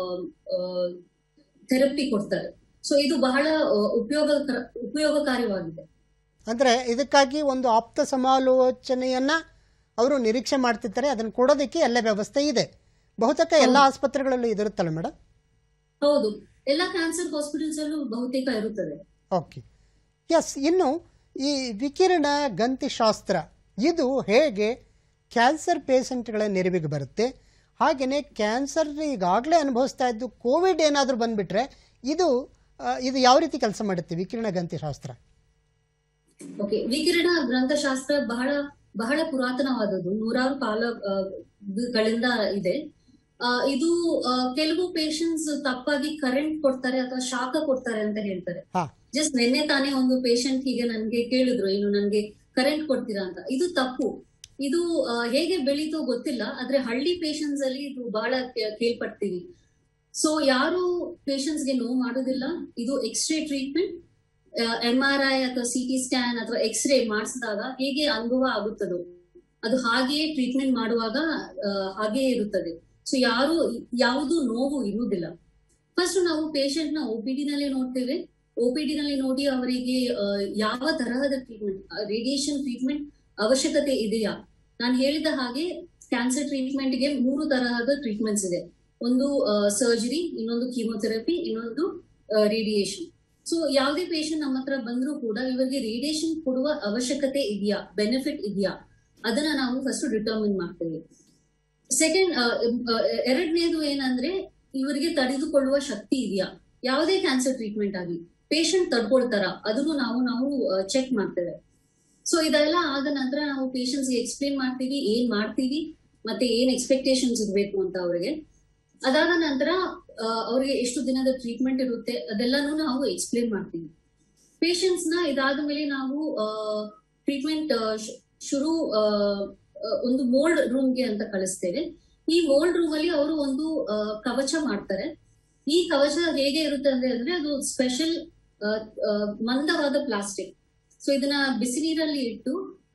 ಥೆರಪಿ ಕೊಡ್ತಾರೆ ಸೊ ಇದು ಬಹಳ ಆ, ಉಪಯೋಗ ಉಪಯೋಗಕಾರಿಯಾಗಿದೆ ಅಂದರೆ ಇದಕ್ಕಾಗಿ ಒಂದು ಆಪ್ತ ಸಮಾಲೋಚನೆಯನ್ನು ಅವರು ನಿರೀಕ್ಷೆ ಮಾಡ್ತಿರ್ತಾರೆ ಅದನ್ನು ಕೊಡೋದಕ್ಕೆ ಎಲ್ಲ ವ್ಯವಸ್ಥೆ ಇದೆ ಬಹುತೇಕ ಎಲ್ಲ ಆಸ್ಪತ್ರೆಗಳಲ್ಲೂ ಇದಿರುತ್ತಲ್ಲ ಮೇಡಮ್ ಹೌದು ಎಲ್ಲ ಕ್ಯಾನ್ಸರ್ ಹಾಸ್ಪಿಟಲ್ಸ್ ಅಲ್ಲೂ ಬಹುತೇಕ ಇರುತ್ತದೆ ಓಕೆ ಎಸ್ ಇನ್ನು ಈ ವಿಕಿರಣ ಗಂತಿಶಾಸ್ತ್ರ ಇದು ಹೇಗೆ ಕ್ಯಾನ್ಸರ್ ಪೇಷಂಟ್ಗಳ ನೆರವಿಗೆ ಬರುತ್ತೆ ಹಾಗೆಯೇ ಕ್ಯಾನ್ಸರ್ ಈಗಾಗಲೇ ಅನುಭವಿಸ್ತಾ ಇದ್ದು ಕೋವಿಡ್ ಏನಾದರೂ ಬಂದುಬಿಟ್ರೆ ಇದು ಆ, ಇದು ಯಾವ ರೀತಿ ಕೆಲಸ ಮಾಡುತ್ತೆ ವಿಕಿರಣ ಗಂತಿಶಾಸ್ತ್ರ ಓಕೆ ವಿಕಿರಣ ಗ್ರಂಥಶಾಸ್ತ್ರ ಬಹಳ ಬಹಳ ಪುರಾತನವಾದದ್ದು ನೂರಾರು ಕಾಲ ಆ, ಗಳಿಂದ ಇದೆ ಆ, ಇದು ಆ, ಕೆಲವು ಪೇಷಂಟ್ಸ್ ತಪ್ಪಾಗಿ ಕರೆಂಟ್ ಕೊಡ್ತಾರೆ ಅಥವಾ ಶಾಖ ಕೊಡ್ತಾರೆ ಅಂತ ಹೇಳ್ತಾರೆ ಹಾ. ಜಸ್ಟ್ ನಿನ್ನೆ ತಾನೇ ಒಂದು ಪೇಷಂಟ್ ಹೀಗೆ ನನ್ಗೆ ಕೇಳಿದ್ರು ಏನು ನನ್ಗೆ ಕರೆಂಟ್ ಕೊಡ್ತೀರಾ ಅಂತ ಇದು ತಪ್ಪು ಇದು ಆ, ಹೇಗೆ ಬೆಳೀತೋ ಗೊತ್ತಿಲ್ಲ ಆದ್ರೆ ಹಳ್ಳಿ ಪೇಷಂಟ್ಸ್ ಅಲ್ಲಿ ಇದು ಬಹಳ ಕೇ- ಕೇಳ್ಪಡ್ತೀವಿ ಸೊ ಯಾರು ಪೇಷಂಟ್ಸ್ ಗೆ ನೋವು ಮಾಡೋದಿಲ್ಲ ಇದು X ray treatment M R I ಅಥವಾ ಸಿ ಟಿ ಸ್ಕ್ಯಾನ್ ಅಥವಾ ಎಕ್ಸ್ರೇ ಮಾಡಿಸಿದಾಗ ಹೇಗೆ ಅನುಭವ ಆಗುತ್ತದೋ ಅದು ಹಾಗೆಯೇ ಟ್ರೀಟ್ಮೆಂಟ್ ಮಾಡುವಾಗ ಆ, ಹಾಗೆಯೇ ಇರುತ್ತದೆ ಸೊ ಯಾರು ಯಾವುದು ನೋವು ಇರುವುದಿಲ್ಲ ಫಸ್ಟ್ ನಾವು ಪೇಷಂಟ್ ನ ಒ ಪಿ ಡಿ ನಲ್ಲಿ ನೋಡ್ತೇವೆ ಒ ಪಿ ಡಿ ನಲ್ಲಿ ನೋಡಿ ಅವರಿಗೆ ಆ, ಯಾವ ತರಹದ ಟ್ರೀಟ್ಮೆಂಟ್ ರೇಡಿಯೇಷನ್ ಟ್ರೀಟ್ಮೆಂಟ್ ಅವಶ್ಯಕತೆ ಇದೆಯಾ ನಾನು ಹೇಳಿದ ಹಾಗೆ ಕ್ಯಾನ್ಸರ್ ಟ್ರೀಟ್ಮೆಂಟ್ ಗೆ ಮೂರು ತರಹದ ಟ್ರೀಟ್ಮೆಂಟ್ಸ್ ಇದೆ ಒಂದು ಸರ್ಜರಿ ಇನ್ನೊಂದು ಕೀಮೋಥೆರಪಿ ಇನ್ನೊಂದು ರೇಡಿಯೇಷನ್ ಸೊ ಯಾವುದೇ ಪೇಷಂಟ್ ನಮ್ಮ ಹತ್ರ ಬಂದ್ರೂ ಕೂಡ ಇವರಿಗೆ ರೇಡಿಯೇಷನ್ ಕೊಡುವ ಅವಶ್ಯಕತೆ ಇದೆಯಾ ಬೆನಿಫಿಟ್ ಇದೆಯಾ ಅದನ್ನ ನಾವು ಫಸ್ಟ್ ಡಿಟರ್ಮಿನ್ ಮಾಡ್ತೇವೆ ಸೆಕೆಂಡ್ ಎರಡನೇದು ಏನಂದ್ರೆ ಇವರಿಗೆ ತಡೆದುಕೊಳ್ಳುವ ಶಕ್ತಿ ಇದೆಯಾ ಯಾವುದೇ ಕ್ಯಾನ್ಸರ್ ಟ್ರೀಟ್ಮೆಂಟ್ ಆಗಲಿ ಪೇಷಂಟ್ ತಡ್ಕೊಳ್ತಾರ ಅದನ್ನು ನಾವು ನಾವು ಚೆಕ್ ಮಾಡ್ತೇವೆ ಸೊ ಇದೆಲ್ಲ ಆದ ನಂತರ ನಾವು ಪೇಷಂಟ್ಸ್ ಎಕ್ಸ್ಪ್ಲೇನ್ ಮಾಡ್ತೀವಿ ಏನ್ ಮಾಡ್ತೀವಿ ಮತ್ತೆ ಏನ್ ಎಕ್ಸ್ಪೆಕ್ಟೇಷನ್ಸ್ ಇರಬೇಕು ಅಂತ ಅವರಿಗೆ ಅದಾದ ನಂತರ ಆ, ಅವ್ರಿಗೆ ಎಷ್ಟು ದಿನದ ಟ್ರೀಟ್ಮೆಂಟ್ ಇರುತ್ತೆ ಅದೆಲ್ಲಾನು ನಾವು ಎಕ್ಸ್ಪ್ಲೇನ್ ಮಾಡ್ತೀವಿ ಪೇಷಂಟ್ಸ್ ನ ಇದಾದ ಮೇಲೆ ನಾವು ಟ್ರೀಟ್ಮೆಂಟ್ ಶುರು ಆ, ಆ, ಒಂದು ಮೋಲ್ಡ್ ರೂಮ್ಗೆ ಅಂತ ಕಳಿಸ್ತೇವೆ ಈ ಮೋಲ್ಡ್ ರೂಮ್ ಅಲ್ಲಿ ಅವರು ಒಂದು ಆ, ಕವಚ ಮಾಡ್ತಾರೆ ಈ ಕವಚ ಹೇಗೆ ಇರುತ್ತೆ ಅಂದ್ರೆ ಅಂದ್ರೆ ಅದು ಸ್ಪೆಷಲ್ ಮಂದವಾದ ಪ್ಲಾಸ್ಟಿಕ್ ಸೊ ಇದನ್ನ ಬಿಸಿ ನೀರಲ್ಲಿ ಇಟ್ಟು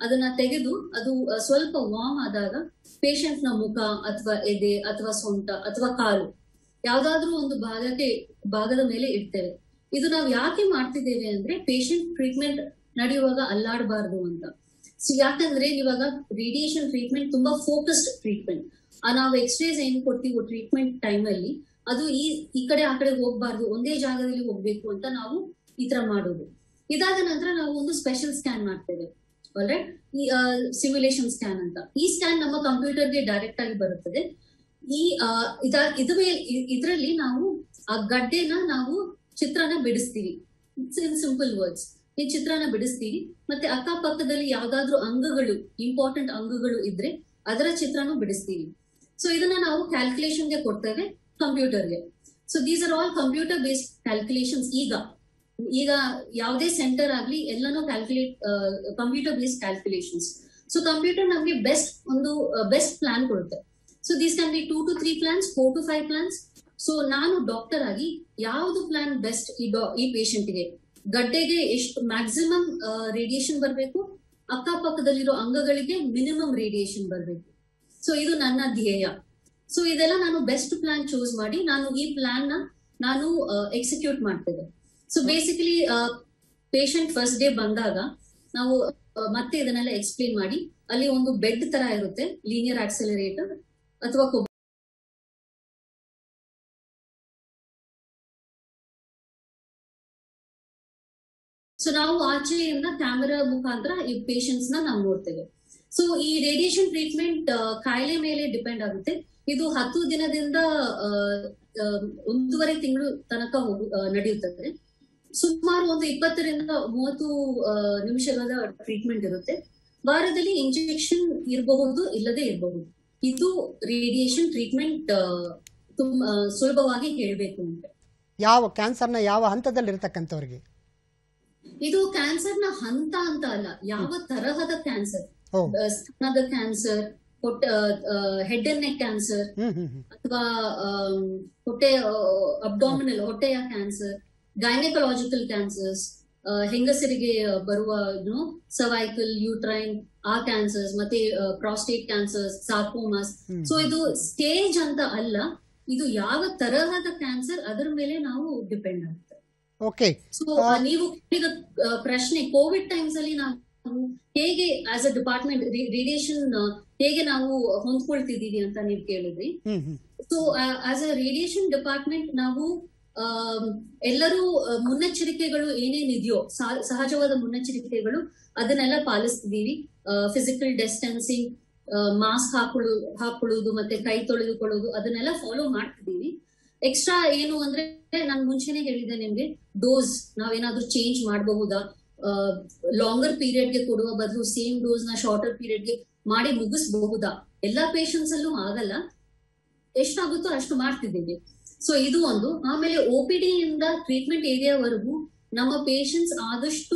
ಅದನ್ನ ತೆಗೆದು ಅದು ಆ, ಸ್ವಲ್ಪ ವಾರ್ಮ್ ಆದಾಗ ಪೇಷಂಟ್ ನ ಮುಖ ಅಥವಾ ಎದೆ ಅಥವಾ ಸೊಂಟ ಅಥವಾ ಕಾಲು ಯಾವ್ದಾದ್ರೂ ಒಂದು ಭಾಗಕ್ಕೆ ಭಾಗದ ಮೇಲೆ ಇಡ್ತೇವೆ ಇದು ನಾವು ಯಾಕೆ ಮಾಡ್ತಿದ್ದೇವೆ ಅಂದ್ರೆ ಪೇಷಂಟ್ ಟ್ರೀಟ್ಮೆಂಟ್ ನಡೆಯುವಾಗ ಅಲ್ಲಾಡಬಾರ್ದು ಅಂತ ಸೊ ಯಾಕಂದ್ರೆ ಇವಾಗ ರೇಡಿಯೇಷನ್ ಟ್ರೀಟ್ಮೆಂಟ್ ತುಂಬಾ ಫೋಕಸ್ಡ್ ಟ್ರೀಟ್ಮೆಂಟ್ ನಾವು ಎಕ್ಸ್ರೇಸ್ ಏನ್ ಕೊಡ್ತೀವೋ ಟ್ರೀಟ್ಮೆಂಟ್ ಟೈಮ್ ಅಲ್ಲಿ ಅದು ಈ ಈ ಕಡೆ ಆ ಕಡೆ ಹೋಗ್ಬಾರ್ದು ಒಂದೇ ಜಾಗದಲ್ಲಿ ಹೋಗ್ಬೇಕು ಅಂತ ನಾವು ಈ ತರ ಮಾಡೋದು ಇದಾದ ನಂತರ ನಾವು ಒಂದು ಸ್ಪೆಷಲ್ ಸ್ಕ್ಯಾನ್ ಮಾಡ್ತೇವೆ ಆಲ್ರೈಟ್ ಈ ಸಿಮ್ಯುಲೇಷನ್ ಸ್ಕ್ಯಾನ್ ಅಂತ ಈ ಸ್ಕ್ಯಾನ್ ನಮ್ಮ ಕಂಪ್ಯೂಟರ್ಗೆ ಡೈರೆಕ್ಟ್ ಆಗಿ ಬರುತ್ತದೆ ಈ ಆ, ಇದ ಇದ ಇದರಲ್ಲಿ ನಾವು ಆ ಗಡ್ಡೆನ ನಾವು ಚಿತ್ರನ ಬಿಡಿಸ್ತೀವಿ ಇನ್ ಸಿಂಪಲ್ ವರ್ಡ್ಸ್ ಈ ಚಿತ್ರನ ಬಿಡಿಸ್ತೀವಿ ಮತ್ತೆ ಅಕ್ಕಪಕ್ಕದಲ್ಲಿ ಯಾವ್ದಾದ್ರು ಅಂಗಗಳು ಇಂಪಾರ್ಟೆಂಟ್ ಅಂಗಗಳು ಇದ್ರೆ ಅದರ ಚಿತ್ರನೂ ಬಿಡಿಸ್ತೀವಿ ಸೊ ಇದನ್ನ ನಾವು ಕ್ಯಾಲ್ಕುಲೇಷನ್ಗೆ ಕೊಡ್ತೇವೆ ಕಂಪ್ಯೂಟರ್ಗೆ so these are all computer based calculations ಈಗ ಈಗ ಯಾವುದೇ ಸೆಂಟರ್ ಆಗ್ಲಿ ಎಲ್ಲಾನು calculate computer based calculations so computer ನಮಗೆ ಬೆಸ್ಟ್ ಒಂದು ಬೆಸ್ಟ್ ಪ್ಲಾನ್ ಕೊಡುತ್ತೆ so these can be two to three plans four to five plans so ನಾನು ಡಾಕ್ಟರ್ ಆಗಿ ಯಾವುದು ಪ್ಲಾನ್ ಬೆಸ್ಟ್ ಈ ಡಾ ಈ ಪೇಷಂಟ್ಗೆ ಗಡ್ಡೆಗೆ ಎಷ್ಟು ಮ್ಯಾಕ್ಸಿಮಮ್ ರೇಡಿಯೇಷನ್ ಬರಬೇಕು ಅಕ್ಕಪಕ್ಕದಲ್ಲಿರೋ ಅಂಗಗಳಿಗೆ ಮಿನಿಮಮ್ ರೇಡಿಯೇಷನ್ ಬರಬೇಕು ಸೊ ಇದು ನನ್ನ ಧ್ಯೇಯ ಸೊ ಇದೆಲ್ಲ ನಾನು ಬೆಸ್ಟ್ ಪ್ಲಾನ್ ಚೂಸ್ ಮಾಡಿ ನಾನು ಈ ಪ್ಲಾನ್ ನ ನಾನು ಎಕ್ಸಿಕ್ಯೂಟ್ ಮಾಡ್ತೇವೆ so basically patient first day ಬಂದಾಗ ನಾವು ಆ, ಮತ್ತೆ ಇದನ್ನೆಲ್ಲ ಎಕ್ಸ್ಪ್ಲೇನ್ ಮಾಡಿ ಅಲ್ಲಿ ಒಂದು ಬೆಡ್ ತರ ಇರುತ್ತೆ ಲೀನಿಯರ್ ಆಕ್ಸಲರೇಟರ್ ಅಥವಾ ಸೊ ನಾವು ಆಚೆಯಿಂದ ಕ್ಯಾಮೆರಾ ಮುಖಾಂತರ ಈ ಪೇಷಂಟ್ಸ್ ನ ನಾವು ನೋಡ್ತೇವೆ ಸೊ ಈ ರೇಡಿಯೇಷನ್ ಟ್ರೀಟ್ಮೆಂಟ್ ಕಾಯಿಲೆ ಮೇಲೆ ಡಿಪೆಂಡ್ ಆಗುತ್ತೆ ಇದು ಹತ್ತು ದಿನದಿಂದ ಆ, ಆ, ಒಂದೂವರೆ ತಿಂಗಳು ತನಕ ಹೋಗು ಆ, ನಡೆಯುತ್ತದೆ ಸುಮಾರು ಒಂದು ಇಪ್ಪತ್ತರಿಂದ ಮೂವತ್ತು ಆ, ನಿಮಿಷಗಳ ಟ್ರೀಟ್ಮೆಂಟ್ ಇರುತ್ತೆ ವಾರದಲ್ಲಿ ಇಂಜೆಕ್ಷನ್ ಇರಬಹುದು ಇಲ್ಲದೆ ಇರಬಹುದು ಇದು ರೇಡಿಯೇಷನ್ ಟ್ರೀಟ್ಮೆಂಟ್ ತುಂಬಾ ಸುಲಭವಾಗಿ ಹೇಳಬೇಕು ಅಂತ ಯಾವ ಕ್ಯಾನ್ಸರ್ನ ಯಾವ ಹಂತದಲ್ಲಿ ಇರ್ತಕ್ಕಂಥವ್ರಿಗೆ ಇದು ಕ್ಯಾನ್ಸರ್ ನ ಹಂತ ಅಂತ ಅಲ್ಲ ಯಾವ ತರಹದ ಕ್ಯಾನ್ಸರ್ ಓ ಸ್ತನದ ಕ್ಯಾನ್ಸರ್ ಹೊಟ್ಟೆ head and neck cancer hmm hmm hmm ಅಥವಾ ಆಮ್, ಹೊಟ್ಟೆ ಅಬ್ಡಾಮಿನಲ್ ಹೊಟ್ಟೆಯ ಕ್ಯಾನ್ಸರ್ ಗೈನಕಲಾಜಿಕಲ್ ಕ್ಯಾನ್ಸರ್ಸ್ ಹೆಂಗಸರಿಗೆ ಆ, ಬರುವ ಸರ್ವೈಕಲ್ ಯೂಟ್ರೈನ್ ಆ ಕ್ಯಾನ್ಸರ್ಸ್ ಮತ್ತೆ prostate cancers sarcomas hmm. So ಇದು ಸ್ಟೇಜ್ ಅಂತ ಅಲ್ಲ ಇದು ಯಾವ ತರಹದ ಕ್ಯಾನ್ಸರ್ ಅದರ ಮೇಲೆ ನಾವು ಡಿಪೆಂಡ್ ಆಗುತ್ತೆ ಓಕೆ ಸೊ ನೀವು ಕೇಳಿದ ಆ, ಪ್ರಶ್ನೆ ಕೋವಿಡ್ ಟೈಮ್ಸ್ ಅಲ್ಲಿ ನಾವು ಹೇಗೆ ಆಸ್ ಅ ಡಿಪಾರ್ಟ್ಮೆಂಟ್ ರೇಡಿಯೇಷನ್ ಹೇಗೆ ನಾವು ಹೊಂದ್ಕೊಳ್ತಿದೀವಿ ಅಂತ ನೀವು ಕೇಳಿದ್ರಿ hmm hmm so as a radiation department ನಾವು ಆಮ್, ಎಲ್ಲರೂ ಆ, ಮುನ್ನೆಚ್ಚರಿಕೆಗಳು ಏನೇನಿದೆಯೋ ಸಹ- ಸಹಜವಾದ ಮುನ್ನೆಚ್ಚರಿಕೆಗಳು ಅದನ್ನೆಲ್ಲ ಪಾಲಿಸ್ತಿದೀವಿ ಫಿಸಿಕಲ್ ಡಿಸ್ಟೆನ್ಸಿಂಗ್ ಮಾಸ್ಕ್ ಹಾಕೊಳ್ಳು ಹಾಕೊಳ್ಳುವುದು ಮತ್ತೆ ಕೈ ತೊಳೆದುಕೊಳ್ಳುವುದು ಅದನ್ನೆಲ್ಲ ಫಾಲೋ ಮಾಡ್ತಿದೀವಿ ಎಕ್ಸ್ಟ್ರಾ ಏನು ಅಂದ್ರೆ ನಾನು ಮುಂಚೆನೆ ಹೇಳಿದೆ ನಿಮ್ಗೆ ಡೋಸ್ ನಾವೇನಾದ್ರೂ ಚೇಂಜ್ ಮಾಡಬಹುದಾ ಲಾಂಗರ್ ಪೀರಿಯಡ್ ಗೆ ಕೊಡುವ ಬದಲು ಸೇಮ್ ಡೋಸ್ ನ ಶಾರ್ಟರ್ ಪೀರಿಯಡ್ ಗೆ ಮಾಡಿ ಮುಗಿಸಬಹುದಾ ಎಲ್ಲಾ ಪೇಷಂಟ್ಸ್ ಅಲ್ಲೂ ಆಗಲ್ಲ ಎಷ್ಟಾಗುತ್ತೋ ಅಷ್ಟು ಮಾಡ್ತಿದ್ದೀವಿ ಸೊ ಇದು ಒಂದು ಆಮೇಲೆ ಒ ಪಿ ಡಿ ಇಂದ ಟ್ರೀಟ್ಮೆಂಟ್ ಏರಿಯಾವರೆಗೂ ನಮ್ಮ ಪೇಷಂಟ್ಸ್ ಆದಷ್ಟು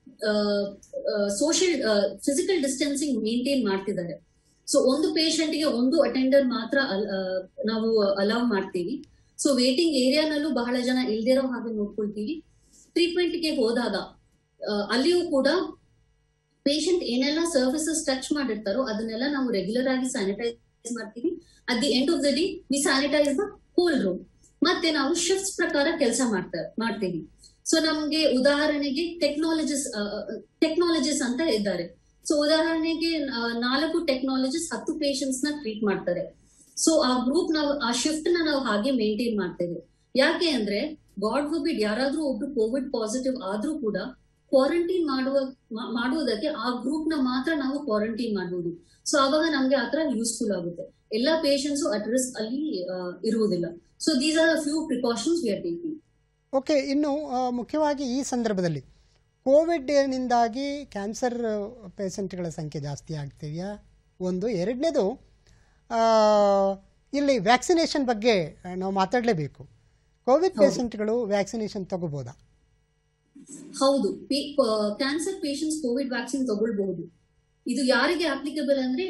ಸೋಷಿಯಲ್ ಫಿಸಿಕಲ್ ಡಿಸ್ಟೆನ್ಸಿಂಗ್ ಮೇಂಟೈನ್ ಮಾಡ್ತಿದ್ದಾರೆ ಸೊ ಒಂದು patient ಗೆ ಒಂದು ಅಟೆಂಡರ್ ಮಾತ್ರ ಅಲ್- ಆ, ನಾವು ಅಲೌ ಮಾಡ್ತೀವಿ ಸೊ ವೇಟಿಂಗ್ ಏರಿಯಾನಲ್ಲೂ ಬಹಳ ಜನ ಇಲ್ದಿರೋ ಹಾಗೆ ನೋಡ್ಕೊಳ್ತೀವಿ ಟ್ರೀಟ್ಮೆಂಟ್ ಗೆ ಹೋದಾಗ ಆ, ಅಲ್ಲಿಯೂ ಕೂಡ ಪೇಷಂಟ್ ಏನೆಲ್ಲ ಸರ್ವಿಸಸ್ ಟಚ್ ಮಾಡಿರ್ತಾರೋ ಅದನ್ನೆಲ್ಲ ನಾವು ರೆಗ್ಯುಲರ್ ಆಗಿ ಸ್ಯಾನಿಟೈಸ್ ಮಾಡ್ತೀವಿ at the end of the day we sanitise the whole room ಮತ್ತೆ ನಾವು ಶಿಫ್ಟ್ಸ್ ಪ್ರಕಾರ ಕೆಲಸ ಮಾಡ್ತಾ ಮಾಡ್ತೀವಿ ಸೊ ನಮ್ಗೆ ಉದಾಹರಣೆಗೆ ಟೆಕ್ನಾಲಜಿಸ್ ಟೆಕ್ನಾಲಜಿಸ್ ಅಂತ ಇದ್ದಾರೆ ಸೊ ಉದಾಹರಣೆಗೆ ಆ, ನಾಲ್ಕು ಟೆಕ್ನಾಲಜಿಸ್ ಹತ್ತು ಪೇಷಂಟ್ಸ್ ನ ಟ್ರೀಟ್ ಮಾಡ್ತಾರೆ ಸೊ ಆ ಗ್ರೂಪ್ ನಾವು ಆ ಶಿಫ್ಟ್ ನ ನಾವು ಹಾಗೆ ಮೇಂಟೈನ್ ಮಾಡ್ತೇವೆ ಯಾಕೆ ಅಂದ್ರೆ ಗಾಡ್ ಫೋಬಿಡ್ ಯಾರಾದ್ರೂ ಒಬ್ರು ಕೋವಿಡ್ ಪಾಸಿಟಿವ್ ಆದ್ರೂ ಕೂಡ ಕ್ವಾರಂಟೈನ್ ಮಾಡುವ ಮಾ- ಮಾಡುವುದಕ್ಕೆ ಆ ಗ್ರೂಪ್ ನ ಮಾತ್ರ ನಾವು ಕ್ವಾರಂಟೈನ್ ಮಾಡಬಹುದು ಸೊ ಅವಾಗ ನಮ್ಗೆ ಆತರ ಯೂಸ್ಫುಲ್ ಆಗುತ್ತೆ ಎಲ್ಲಾ ಪೇಷಂಟ್ಸ್ ಅಟ್ ರಿಸ್ಕ್ ಅಲ್ಲಿ ಆ, ಇರುವುದಿಲ್ಲ so these are few precautions we are taking okay ಇನ್ನು ಆ, ಮುಖ್ಯವಾಗಿ ಈ ಸಂದರ್ಭದಲ್ಲಿ ಕೋವಿಡ್ನಿಂದಾಗಿ ಕ್ಯಾನ್ಸರ್ ಪೇಷಂಟ್ಗಳ ಸಂಖ್ಯೆ ಜಾಸ್ತಿ ಆಗ್ತಿದೆಯಾ ಒಂದು ಎರಡನೇದು ಆ, ಇಲ್ಲಿ ವ್ಯಾಕ್ಸಿನೇಷನ್ ಬಗ್ಗೆ ಆ, ನಾವು ಮಾತಾಡಲೇಬೇಕು ಕೋವಿಡ್ ಪೇಷಂಟ್ಗಳು ವ್ಯಾಕ್ಸಿನೇಷನ್ ತಗೋಬೋದಾ ಹೌದು ಕ್ಯಾನ್ಸರ್ ಪೇಷಂಟ್ಸ್ ಕೋವಿಡ್ ವ್ಯಾಕ್ಸಿನ್ ತಗೊಳ್ಬಹುದು ಇದು ಯಾರಿಗೆ ಅಪ್ಲಿಕಬಲ್ ಅಂದ್ರೆ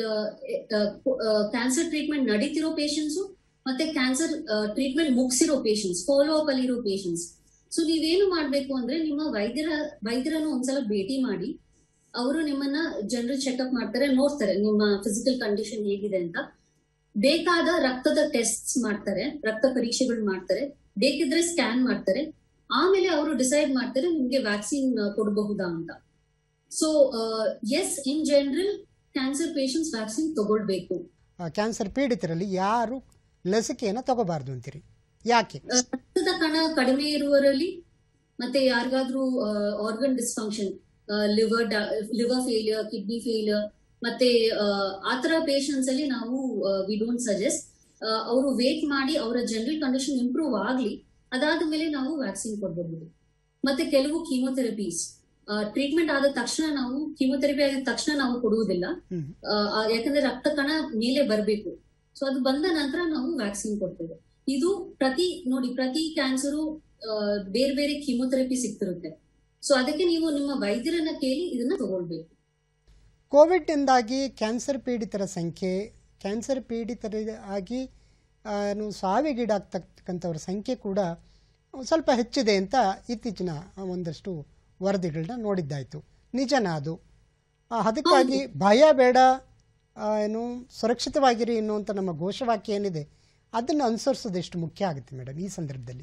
ಕ್ಯಾನ್ಸರ್ ಟ್ರೀಟ್ಮೆಂಟ್ ನಡೀತಿರೋ ಪೇಷಂಟ್ಸ್ ಮತ್ತೆ ಕ್ಯಾನ್ಸರ್ ಟ್ರೀಟ್ಮೆಂಟ್ ಮುಗಿಸಿರೋ ಪೇಷಂಟ್ಸ್ ಫಾಲೋ ಅಪ್ ಅಲ್ಲಿರೋ ಪೇಷಂಟ್ಸ್ ಸೊ ನೀವೇನು ಮಾಡ್ಬೇಕು ಅಂದ್ರೆ ನಿಮ್ಮ ವೈದ್ಯರ ವೈದ್ಯರನ್ನು ಒಂದ್ಸಲ ಭೇಟಿ ಮಾಡಿ ಅವರು ನಿಮ್ಮನ್ನ ಜನರಲ್ ಚೆಕ್ಅಪ್ ಮಾಡ್ತಾರೆ ನೋಡ್ತಾರೆ ನಿಮ್ಮ ಫಿಸಿಕಲ್ ಕಂಡೀಷನ್ ಹೇಗಿದೆ ಅಂತ ಬೇಕಾದ ರಕ್ತದ ಟೆಸ್ಟ್ ಮಾಡ್ತಾರೆ ರಕ್ತ ಪರೀಕ್ಷೆಗಳು ಮಾಡ್ತಾರೆ ಬೇಕಿದ್ರೆ ಸ್ಕ್ಯಾನ್ ಮಾಡ್ತಾರೆ ಆಮೇಲೆ ಅವರು ಡಿಸೈಡ್ ಮಾಡ್ತಾರೆ ನಿಮ್ಗೆ ವ್ಯಾಕ್ಸಿನ್ ಕೊಡಬಹುದಾ ಅಂತ so yes in general cancer patients vaccine ತಗೊಳ್ಬೇಕು ಆ, ಕ್ಯಾನ್ಸರ್ ಪೀಡಿತರಲ್ಲಿ ಯಾರು ಲಸಿಕೆಯನ್ನು ತಗೋಬಾರ್ದು ಅಂತೀರಿ ಯಾಕೆ ರಕ್ತದ ಕಣ ಕಡಿಮೆ ಇರುವವರಲ್ಲಿ ಮತ್ತೆ ಯಾರಿಗಾದ್ರೂ organ dysfunction liver liver failure kidney failure ಮತ್ತೆ ಆ, ಆತರ ಪೇಷಂಟ್ಸ್ ಅಲ್ಲಿ ನಾವು ವಿ ಡೋಂಟ್ ಸಜೆಸ್ಟ್ ಅವರು ವೇಟ್ ಮಾಡಿ ಅವರ ಜನರಲ್ ಕಂಡೀಷನ್ ಇಂಪ್ರೂವ್ ಆಗ್ಲಿ ಅದಾದ ಮೇಲೆ ನಾವು ವ್ಯಾಕ್ಸಿನ್ ಕೊಡ್ಬೋದು ಮತ್ತೆ ಕೆಲವು ಕೀಮೋಥೆರಪೀಸ್ ಟ್ರೀಟ್ಮೆಂಟ್ ಆದ ತಕ್ಷಣ ನಾವು ಕೀಮೋಥೆರಪಿ ಆಗಿದ ತಕ್ಷಣ ನಾವು ಕೊಡುವುದಿಲ್ಲ ಹ್ಮ್. ಆ, ಆ, ಯಾಕಂದ್ರೆ ರಕ್ತ ಕಣ ಮೇಲೆ ಬರಬೇಕು ಸೊ ಅದು ಬಂದ ನಂತರ ನಾವು ವ್ಯಾಕ್ಸಿನ್ ಕೊಡ್ತೇವೆ ಇದು ಪ್ರತಿ ನೋಡಿ ಪ್ರತಿ ಕ್ಯಾನ್ಸರು ಬೇರೆ ಬೇರೆ ಕೀಮೋಥೆರಪಿ ಸಿಗ್ತಿರುತ್ತೆ ಸೊ ಅದಕ್ಕೆ ನೀವು ನಿಮ್ಮ ವೈದ್ಯರನ್ನ ಕೇಳಿ ಇದನ್ನ ತಗೊಳ್ಬೇಕು ಕೋವಿಡ್ನಿಂದಾಗಿ ಕ್ಯಾನ್ಸರ್ ಪೀಡಿತರ ಸಂಖ್ಯೆ ಕ್ಯಾನ್ಸರ್ ಪೀಡಿತರಾಗಿ ಆ, ಏನು ಸಾವಿಗೀಡಾಗ್ತಕ್ಕಂಥವ್ರ ಸಂಖ್ಯೆ ಕೂಡ ಸ್ವಲ್ಪ ಹೆಚ್ಚಿದೆ ಅಂತ ಇತ್ತೀಚಿನ ಒಂದಷ್ಟು ವರದಿಗಳನ್ನ ನೋಡಿದ್ದಾಯಿತು ನಿಜನಾ ಅದು ಆ, ಅದಕ್ಕಾಗಿ ಭಯ ಬೇಡ ಆ, ಏನು ಸುರಕ್ಷಿತವಾಗಿರಿ ಎನ್ನುವಂಥ ನಮ್ಮ ಘೋಷವಾಕ್ಯ ಏನಿದೆ ಅದನ್ನು ಅನುಸರಿಸೋದು ಎಷ್ಟು ಮುಖ್ಯ ಆಗುತ್ತೆ ಮೇಡಮ್ ಈ ಸಂದರ್ಭದಲ್ಲಿ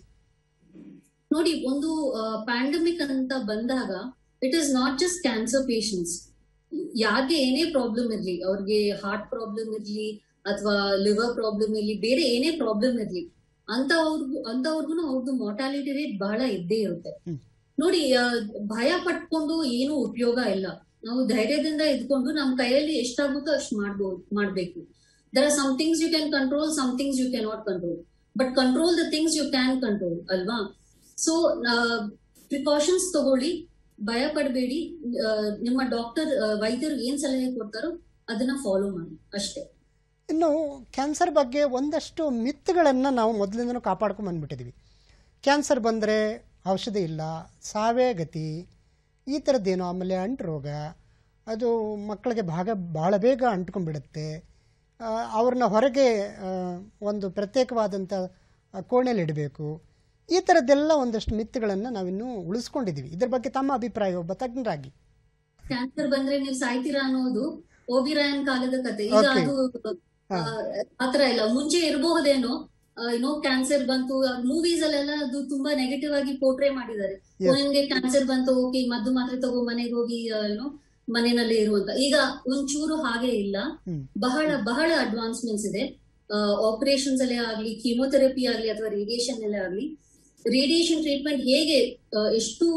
ನೋಡಿ ಒಂದು ಪ್ಯಾಂಡಮಿಕ್ ಅಂತ ಬಂದಾಗ it is not just cancer patients ಯಾರಿಗೆ ಏನೇ ಪ್ರಾಬ್ಲಮ್ ಇರ್ಲಿ ಅವ್ರಿಗೆ ಹಾರ್ಟ್ ಪ್ರಾಬ್ಲಮ್ ಇರ್ಲಿ ಅಥವಾ ಲಿವರ್ ಪ್ರಾಬ್ಲಮ್ ಇರ್ಲಿ ಬೇರೆ ಏನೇ ಪ್ರಾಬ್ಲಮ್ ಇರ್ಲಿ ಅಂತ ಅವ್ರಿಗೂ ಅಂತವ್ರಿಗೂ ಅವ್ರದ್ದು ಮಾರ್ಟಾಲಿಟಿ ರೇಟ್ ಬಹಳ ಇದ್ದೇ ಇರುತ್ತೆ ಹ್ಮ್. ನೋಡಿ ಆ, ಭಯ ಪಟ್ಕೊಂಡು ಏನು ಉಪಯೋಗ ಇಲ್ಲ ನಾವು ಧೈರ್ಯದಿಂದ ಇದ್ಕೊಂಡು ನಮ್ಮ ಕೈಯಲ್ಲಿ ಎಷ್ಟಾಗುತ್ತೋ ಅಷ್ಟು ಮಾಡ್ಬೋದು ಮಾಡ್ಬೇಕು there are some things you can control some things you can not control but control the things you can control ಅಲ್ವಾ ಸೊ ಪ್ರಿಕಾಷನ್ಸ್ ತಗೊಳ್ಳಿ ಭಯ ಪಡಬೇಡಿ ನಿಮ್ಮ ಡಾಕ್ಟರ್ ವೈದ್ಯರು ಏನ್ ಸಲಹೆ ಕೊಡ್ತಾರೋ ಅದನ್ನ ಫಾಲೋ ಮಾಡಿ ಅಷ್ಟೇ ಇನ್ನು ಕ್ಯಾನ್ಸರ್ ಬಗ್ಗೆ ಒಂದಷ್ಟು ಮಿತ್ಗಳನ್ನು ನಾವು ಮೊದಲಿಂದನೂ ಕಾಪಾಡ್ಕೊಂಡು ಬಂದ್ಬಿಟ್ಟಿದ್ದೀವಿ ಕ್ಯಾನ್ಸರ್ ಬಂದರೆ ಔಷಧಿ ಇಲ್ಲ ಸಾವೇ ಗತಿ ಈ ಥರದ್ದೇನೋ ಆಮೇಲೆ ಅಂಟು ರೋಗ ಅದು ಮಕ್ಕಳಿಗೆ ಭಾಗ ಭಾಳ ಬೇಗ ಅಂಟ್ಕೊಂಡ್ಬಿಡುತ್ತೆ ಆ, ಅವ್ರನ್ನ ಹೊರಗೆ ಆ, ಒಂದು ಪ್ರತ್ಯೇಕವಾದಂಥ ಆ, ಕೋಣೆಯಲ್ಲಿ ಇಡಬೇಕು ಈ ಥರದ್ದೆಲ್ಲ ಒಂದಷ್ಟು ಮಿತ್ಗಳನ್ನು ನಾವಿನ್ನೂ ಉಳಿಸ್ಕೊಂಡಿದ್ದೀವಿ ಇದ್ರ ಬಗ್ಗೆ ತಮ್ಮ ಅಭಿಪ್ರಾಯ ಒಬ್ಬ ತಜ್ಞರಾಗಿ ಕ್ಯಾನ್ಸರ್ ಬಂದ್ರೆ ನೀವು ಸಾಯ್ತೀರಾ ಅನ್ನೋದು ಓಬಿರಾಯನ್ ಕಾಲದ ಕತೆ ಈಗ Okay. ಅದು ಹಾ. ಆ, ಆತರ ಇಲ್ಲ ಮುಂಚೆ ಇರಬಹುದೇನೋ ಏನೋ ಕ್ಯಾನ್ಸರ್ ಬಂತು ಮೂವೀಸ್ ಅಲ್ಲೆಲ್ಲ ಅದು ತುಂಬಾ ನೆಗೆಟಿವ್ ಆಗಿ ಪೋರ್ಟ್ರೇ ಮಾಡಿದ್ದಾರೆ Yes. ನಿಮ್ಗೆ ಕ್ಯಾನ್ಸರ್ ಬಂತು ಓಕೆ ಮದ್ದು ಮಾತ್ರೆ ತಗೋ ಮನೆಗೆ ಹೋಗಿ ಏನೋ ಮನೆಯಲ್ಲೇ ಇರುವಂತ ಈಗ ಒಂಚೂರು ಹಾಗೆ ಇಲ್ಲ ಹ್ಮ್. ಬಹಳ ಬಹಳ ಅಡ್ವಾನ್ಸ್ಮೆಂಟ್ಸ್ ಇದೆ ಆಪರೇಷನ್ಸ್ ಅಲ್ಲೇ ಆಗ್ಲಿ ಕೀಮೋಥೆರಪಿ ಆಗ್ಲಿ ಅಥವಾ ರೇಡಿಯೇಷನ್ ಅಲ್ಲೇ ಆಗ್ಲಿ ರೇಡಿಯೇಷನ್ ಟ್ರೀಟ್ಮೆಂಟ್ ಹೇಗೆ ಆ, ಎಷ್ಟು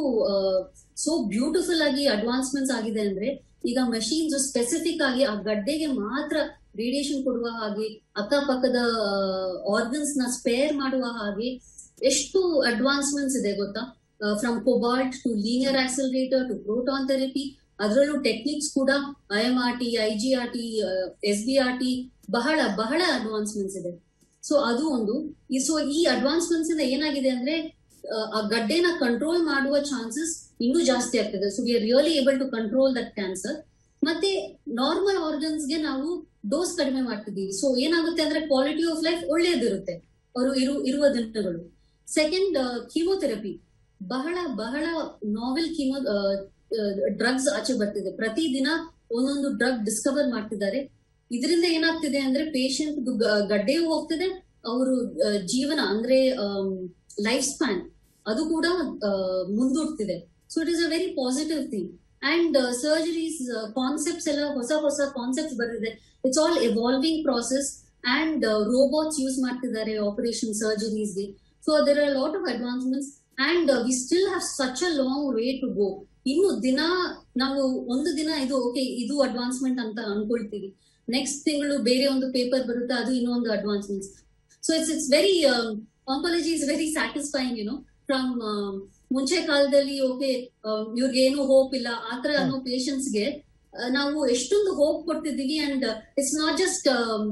ಸೋ ಬ್ಯೂಟಿಫುಲ್ ಆಗಿ ಅಡ್ವಾನ್ಸ್ಮೆಂಟ್ಸ್ ಆಗಿದೆ ಅಂದ್ರೆ ಈಗ ಮಷೀನ್ಸ್ ಸ್ಪೆಸಿಫಿಕ್ ಆಗಿ ಆ ಗಡ್ಡೆಗೆ ಮಾತ್ರ ರೇಡಿಯೇಷನ್ ಕೊಡುವ ಹಾಗೆ ಅಕ್ಕಪಕ್ಕದ ಆರ್ಗನ್ಸ್ ನ ಸ್ಪೇರ್ ಮಾಡುವ ಹಾಗೆ ಎಷ್ಟು ಅಡ್ವಾನ್ಸ್ಮೆಂಟ್ಸ್ ಇದೆ ಗೊತ್ತಾ from cobalt to linear accelerator to proton therapy ಅದರಲ್ಲೂ ಟೆಕ್ನಿಕ್ಸ್ ಕೂಡ I M R T I G R T S B R T ಬಹಳ ಬಹಳ ಅಡ್ವಾನ್ಸ್ಮೆಂಟ್ಸ್ ಇದೆ ಸೊ ಅದು ಒಂದು ಈ ಸೊ ಈ ಅಡ್ವಾನ್ಸ್ಮೆಂಟ್ಸ್ ಇಂದ ಏನಾಗಿದೆ ಅಂದ್ರೆ ಆ, ಆ ಗಡ್ಡೆನ ಕಂಟ್ರೋಲ್ ಮಾಡುವ ಚಾನ್ಸಸ್ ಇನ್ನೂ ಜಾಸ್ತಿ ಆಗ್ತದೆ so we are really able to control that cancer ಮತ್ತೆ ನಾರ್ಮಲ್ ಆರ್ಗನ್ಸ್ ಗೆ ನಾವು ಡೋಸ್ ಕಡಿಮೆ ಮಾಡ್ತಿದ್ದೀವಿ ಸೊ ಏನಾಗುತ್ತೆ ಅಂದ್ರೆ ಕ್ವಾಲಿಟಿ ಆಫ್ ಲೈಫ್ ಒಳ್ಳೆಯದಿರುತ್ತೆ ಅವರು ಇರು ಇರುವ ದಿನಗಳು ಸೆಕೆಂಡ್ ಕೀಮೋಥೆರಪಿ ಬಹಳ ಬಹಳ ನಾವೆಲ್ ಕೀಮೋ ಡ್ರಗ್ಸ್ ಆಚೆ ಬರ್ತಿದೆ ಪ್ರತಿದಿನ ಒಂದೊಂದು ಡ್ರಗ್ ಡಿಸ್ಕವರ್ ಮಾಡ್ತಿದ್ದಾರೆ ಇದರಿಂದ ಏನಾಗ್ತಿದೆ ಅಂದ್ರೆ ಪೇಷಂಟ್ ಗಡ್ಡೆಯೂ ಹೋಗ್ತಿದೆ ಅವರು ಜೀವನ ಅಂದ್ರೆ ಲೈಫ್ ಸ್ಪ್ಯಾನ್ ಅದು ಕೂಡ ಆ, ಮುಂದೂಡ್ತಿದೆ so it is a very positive thing and surgeries concepts ಎಲ್ಲ ಹೊಸ ಹೊಸ ಕಾನ್ಸೆಪ್ಟ್ಸ್ ಬರ್ತಿದೆ it's all evolving process and robots use ಮಾಡ್ತಿದ್ದಾರೆ ಆಪರೇಷನ್ ಸರ್ಜರೀಸ್ಗೆ so there are lot of advancements and we still have such a long way to go ಇನ್ನು ದಿನ ನಾವು ಒಂದು ದಿನ ಇದು ಓಕೆ ಇದು ಅಡ್ವಾನ್ಸ್ಮೆಂಟ್ ಅಂತ ಅನ್ಕೊಳ್ತೀವಿ ನೆಕ್ಸ್ಟ್ ತಿಂಗಳು ಬೇರೆ ಒಂದು ಪೇಪರ್ ಬರುತ್ತೆ ಅದು ಇನ್ನೊಂದು advancements so it's it's very oncology is very satisfying you know from ಮುಂಚೆ ಕಾಲದಲ್ಲಿ ಓಕೆ ಇವ್ರಿಗೆ ಏನು ಹೋಪ್ ಇಲ್ಲ ಆತರ ಅನ್ನೋ patients ಗೆ ಆ, ನಾವು ಎಷ್ಟೊಂದು ಹೋಪ್ ಕೊಡ್ತಿದ್ದೀವಿ and it's not just